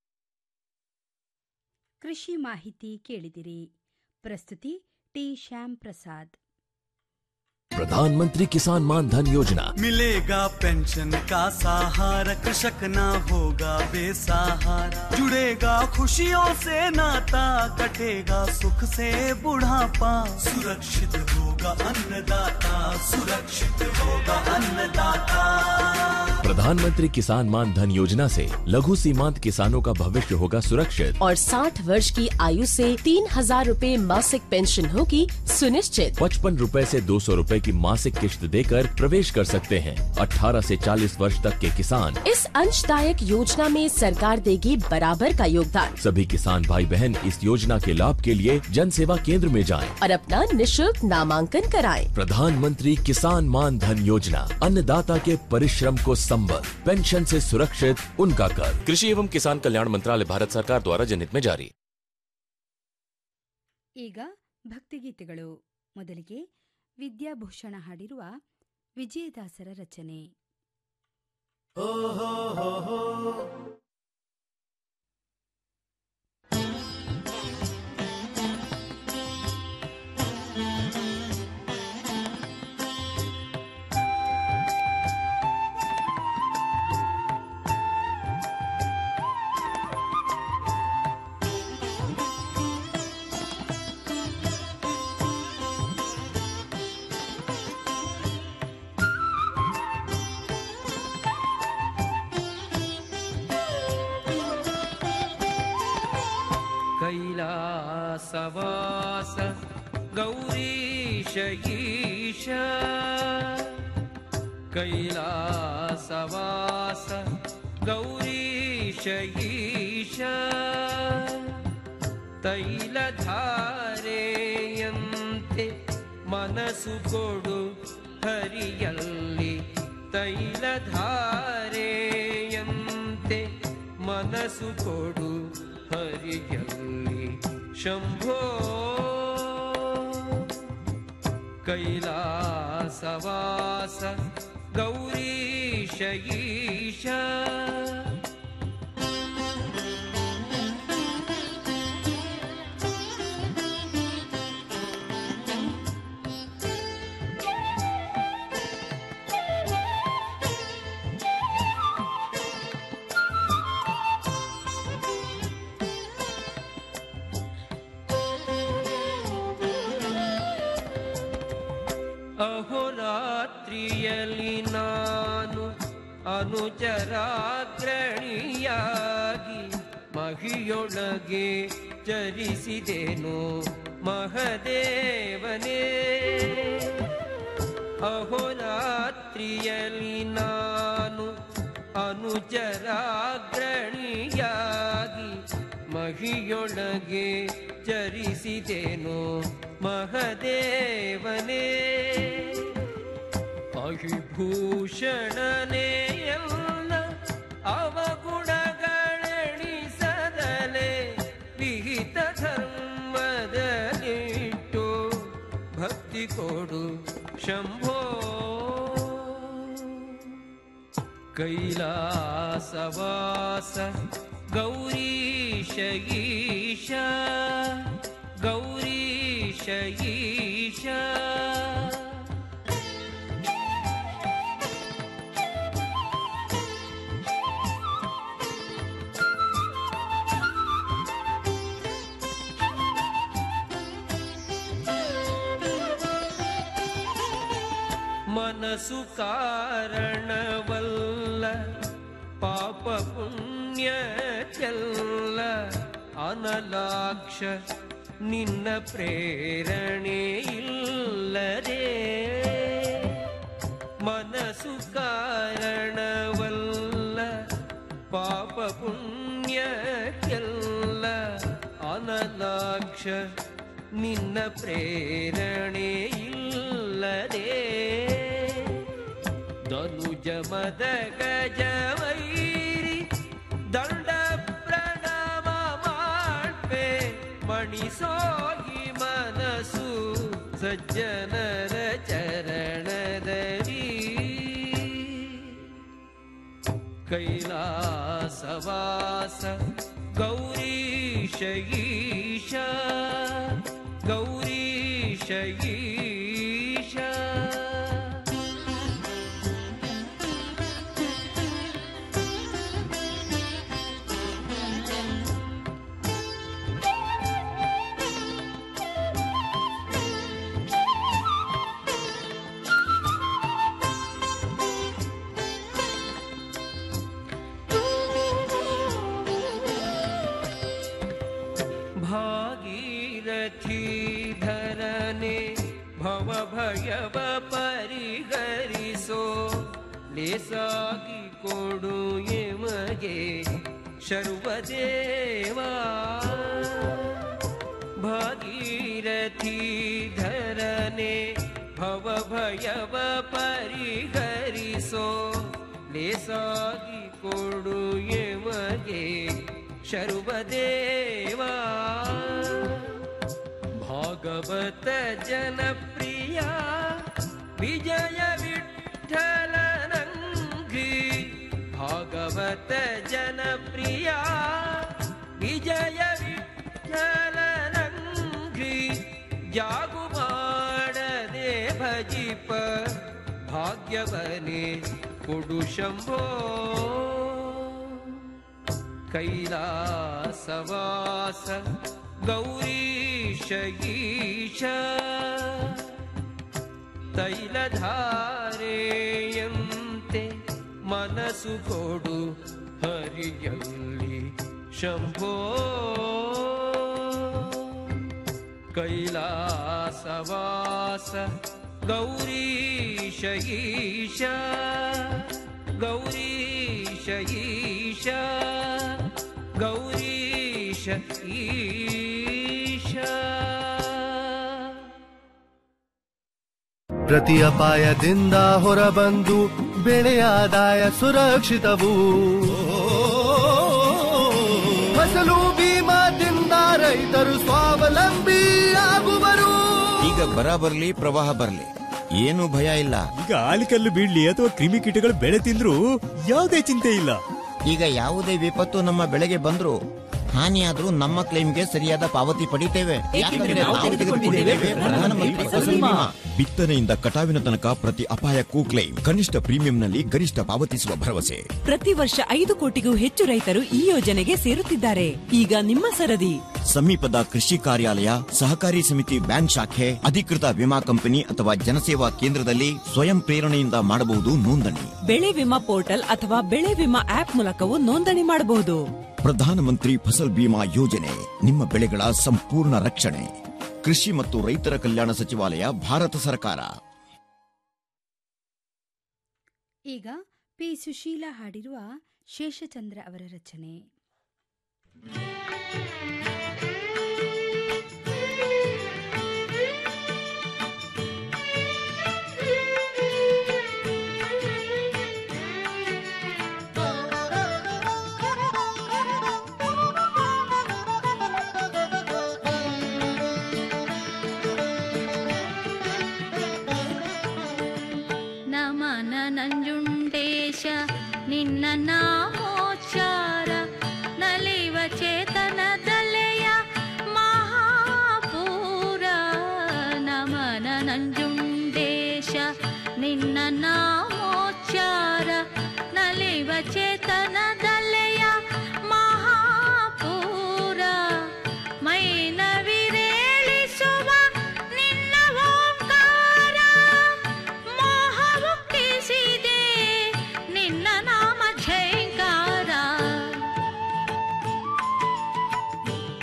ಕೃಷಿ ಮಾಹಿತಿ ಕೇಳಿದಿರಿ ಪ್ರಸ್ತುತಿ ಟಿ ಶ್ಯಾಮ್ ಪ್ರಸಾದ್ प्रधानमंत्री किसान मान धन योजना मिलेगा पेंशन का सहारा कृषक ना होगा बेसहारा जुड़ेगा खुशियों से नाता कटेगा सुख से बुढ़ापा सुरक्षित होगा अन्नदाता सुरक्षित होगा अन्नदाता प्रधानमंत्री किसान मान धन योजना से लघु सीमांत किसानों का भविष्य होगा सुरक्षित और 60 वर्ष की आयु से तीन हजार रूपए मासिक पेंशन होगी सुनिश्चित पचपन रूपए से दो सौ रूपए की मासिक किश्त देकर प्रवेश कर सकते हैं 18 से 40 वर्ष तक के किसान इस अंशदायक योजना में सरकार देगी बराबर का योगदान सभी किसान भाई बहन इस योजना के लाभ के लिए जन सेवा केंद्र में जाएं। और अपना निशुल्क नामांकन कराएं। प्रधानमंत्री किसान मान धन योजना अन्नदाता के परिश्रम को संबल पेंशन से सुरक्षित उनका कर कृषि एवं किसान कल्याण मंत्रालय भारत सरकार द्वारा जनहित में जारी ಈಗ ಭಕ್ತಿಗೀತೆಗಳು ಮೊದಲಿಗೆ ವಿದ್ಯಾಭೂಷಣ ಹಾಡಿರುವ ವಿಜಯದಾಸರ ರಚನೆ कैलासवास गौरीश ईश कैलासवास गौरीश ईश ತೈಲಧಾರೆಯಂತೆ ಮನಸ್ಸು ಕೊಡು ಹರಿಯಲ್ಲಿ ತೈಲಧಾರೆಯಂತೆ ಮನಸ್ಸು ಕೊಡು ಹರಿಯಲ್ಲಿ ಶಂಭೋ ಕೈಲಾಸವಾಸ ಗೌರೀಶ ಈಶ ಅಹೋರಾತ್ರಿಯಲ್ಲಿ ನಾನು ಅನುಚರಾಗ್ರಣಿಯಾಗಿ ಮಹಿಯೊಳಗೆ ಚರಿಸಿದೆನು ಮಹದೇವನೇ ಅಹೋರಾತ್ರಿಯಲ್ಲಿ ನಾನು ಅನುಚರಾಗ್ರಣಿಯಾಗಿ ಮಹಿಯೊಳಗೆ ಚರಿಸಿದೆನು ಮಹದೇವನೇ ಅಹಿಭೂಷಣನೇ ಎಲ್ಲ ಅವಗುಣಗಳೆಣಿಸದಲೆ ವಿಹಿತ ಧರ್ಮದಲ್ಲಿಟ್ಟು ಭಕ್ತಿ ಕೊಡು ಶಂಭೋ ಕೈಲಾಸವಾಸ ಗೌರೀಶ ಈಶ ಗೌರೀಶ ಈಶ ಮನಸ್ಸು ಕಾರಣವಲ್ಲ ಪಾಪ ಪುಣ್ಯಕ್ಕೆಲ್ಲ ಅನಲಾಕ್ಷ ನಿನ್ನ ಪ್ರೇರಣೆ ಇಲ್ಲದೆ ಮನಸ್ಸು ಕಾರಣವಲ್ಲ ಪಾಪ ಪುಣ್ಯಕ್ಕೆಲ್ಲ ಅನಲಾಕ್ಷ ನಿನ್ನ ಪ್ರೇರಣೆ ಇಲ್ಲದೆ ಧನುಜ ಮದ ಗಜವೈರಿ ದಂಡ ಪ್ರಣವ ಮಾಡ್ಪೆ ಮಣಿಸೋಗಿ ಮನಸ್ಸು ಸಜ್ಜನರ ಚರಣದಲ್ಲಿ ಕೈಲಾಸವಾಸ ಗೌರೀಶ ಈಶ ಗೌರೀಶ ಈಶ ಭಾಗೀರಥಿ ಧರನೆ ಭವ ಭಯವ ಪರಿಹರಿಸೋ ಲೇಸಾಗಿ ಕೊಡು ಎಮಗೆ ಶರ್ವದೇವ ಭಾಗೀರಥಿ ಧರನೆ ಭವ ಭಯವ ಪರಿಹರಿಸೋ ಲೇಸಾಗಿ ಕೊಡು ಎಮಗೆ ಶರ್ವದೇವ ಭಾಗವತ ಜನಪ್ರಿಯ ವಿಜಯ ವಿಠಲನಂಗಿ ಭಾಗವತ ಜನಪ್ರಿಯ ವಿಜಯ ವಿಠಲನಂಗಿ ಜಾಗು ಮಾಡದೆ ಭಜಿಪ ಭಾಗ್ಯವನೇ ಕೊಡು ಶಂಭೋ ಕೈಲಾಸವಾಸ ಗೌರೀಶ ಈಶ ತೈಲಧಾರೆಯಂತೆ ಮನಸ್ಸು ಕೊಡು ಹರಿಯಲ್ಲಿ ಶಂಭೋ ಕೈಲಾಸವಾಸ ಗೌರೀಶ ಈಶ ಗೌರೀಶ ಈಶ ಗೌರೀಶ ಈಶ ಪ್ರತಿ ಅಪಾಯದಿಂದ ಹೊರಬಂದು ಬೆಳೆಯ ಆದಾಯ ಸುರಕ್ಷಿತವು ಫಸಲು ಬೀಮಾದಿಂದ ರೈತರು ಸ್ವಾವಲಂಬಿ ಆಗುವರು ಈಗ ಬರ ಬರ್ಲಿ ಪ್ರವಾಹ ಬರ್ಲಿ ಏನು ಭಯ ಇಲ್ಲ ಈಗ ಆಲಿಕಲ್ಲು ಬೀಳ್ಲಿ ಅಥವಾ ಕ್ರಿಮಿಕೀಟಗಳು ಬೆಳೆ ತಿಂದ್ರು ಯಾವುದೇ ಚಿಂತೆ ಇಲ್ಲ ಈಗ ಯಾವುದೇ ವಿಪತ್ತು ನಮ್ಮ ಬೆಳೆಗೆ ಬಂದ್ರು ಹಾನಿಯಾದ್ರೂ ನಮ್ಮ ಕ್ಲೈಮ್ಗೆ ಸರಿಯಾದ ಪಾವತಿ ಪಡಿತೇವೆ ಯಾಕಂದ್ರೆ ನಾವು ತೆಗೆದುಕೊಂಡಿದ್ದೇವೆ ಪ್ರಧಾನಮಂತ್ರಿ ಫಸಲ್ ಬಿಮಾ. ಬಿತ್ತನೆಯಿಂದ ಕಟಾವಿನ ತನಕ ಪ್ರತಿ ಅಪಾಯಕ್ಕೂ ಕ್ಲೈಮ್ ಕನಿಷ್ಠ ಪ್ರೀಮಿಯಂನಲ್ಲಿ ಗರಿಷ್ಠ ಪಾವತಿಸುವ ಭರವಸೆ ಪ್ರತಿ ವರ್ಷ ಐದು ಕೋಟಿಗೂ ಹೆಚ್ಚು ರೈತರು ಈ ಯೋಜನೆಗೆ ಸೇರುತ್ತಿದ್ದಾರೆ ಈಗ ನಿಮ್ಮ ಸರದಿ ಸಮೀಪದ ಕೃಷಿ ಕಾರ್ಯಾಲಯ ಸಹಕಾರಿ ಸಮಿತಿ ಬ್ಯಾಂಕ್ ಶಾಖೆ ಅಧಿಕೃತ ವಿಮಾ ಕಂಪನಿ ಅಥವಾ ಜನಸೇವಾ ಕೇಂದ್ರದಲ್ಲಿ ಸ್ವಯಂ ಪ್ರೇರಣೆಯಿಂದ ಮಾಡಬಹುದು ನೋಂದಣಿ ಬೆಳೆ ವಿಮಾ ಪೋರ್ಟಲ್ ಅಥವಾ ಬೆಳೆ ವಿಮಾ ಆಪ್ ಮೂಲಕವೂ ನೋಂದಣಿ ಮಾಡಬಹುದು ಪ್ರಧಾನಮಂತ್ರಿ ಫಸಲ್ ಬಿಮಾ ಯೋಜನೆ ನಿಮ್ಮ ಬೆಳೆಗಳ ಸಂಪೂರ್ಣ ರಕ್ಷಣೆ ಕೃಷಿ ಮತ್ತು ರೈತರ ಕಲ್ಯಾಣ ಸಚಿವಾಲಯ ಭಾರತ ಸರ್ಕಾರ ಈಗ ಪಿ ಸುಶೀಲಾ ಹಾಡಿರುವ ಶೇಷಚಂದ್ರ ಅವರ ರಚನೆ ನಮನ ನಂಜುಂಡೇಶ ನಿನ್ನ ನಾಮೋಚ್ಚಾರ ನಲಿವ ಚೇತನದಲೆಯ ಮಹಾಪೂರ ನಮನ ನಂಜುಂಡೇಶ ನಿನ್ನ ನಾಮೋಚ್ಚಾರ ನಲಿವ ಚೇತನದಲೆಯ ಮಹಾಪೂರ ಮೈನವಿರೇಳಿಸುವ ನಿನ್ನ ಓಂಕಾರ ಮೋಹವುಕ್ತಿಸಿದೆ ನಿನ್ನ ನಾಮ ಝೈಕಾರ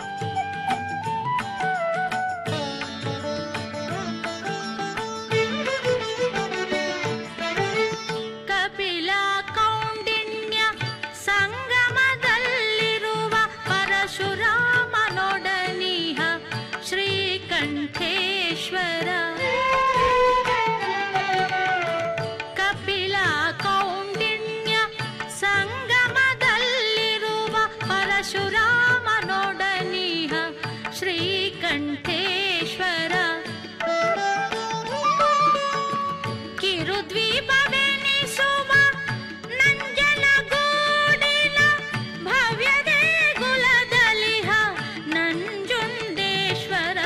ವಿಶ್ವೇಶ್ವರ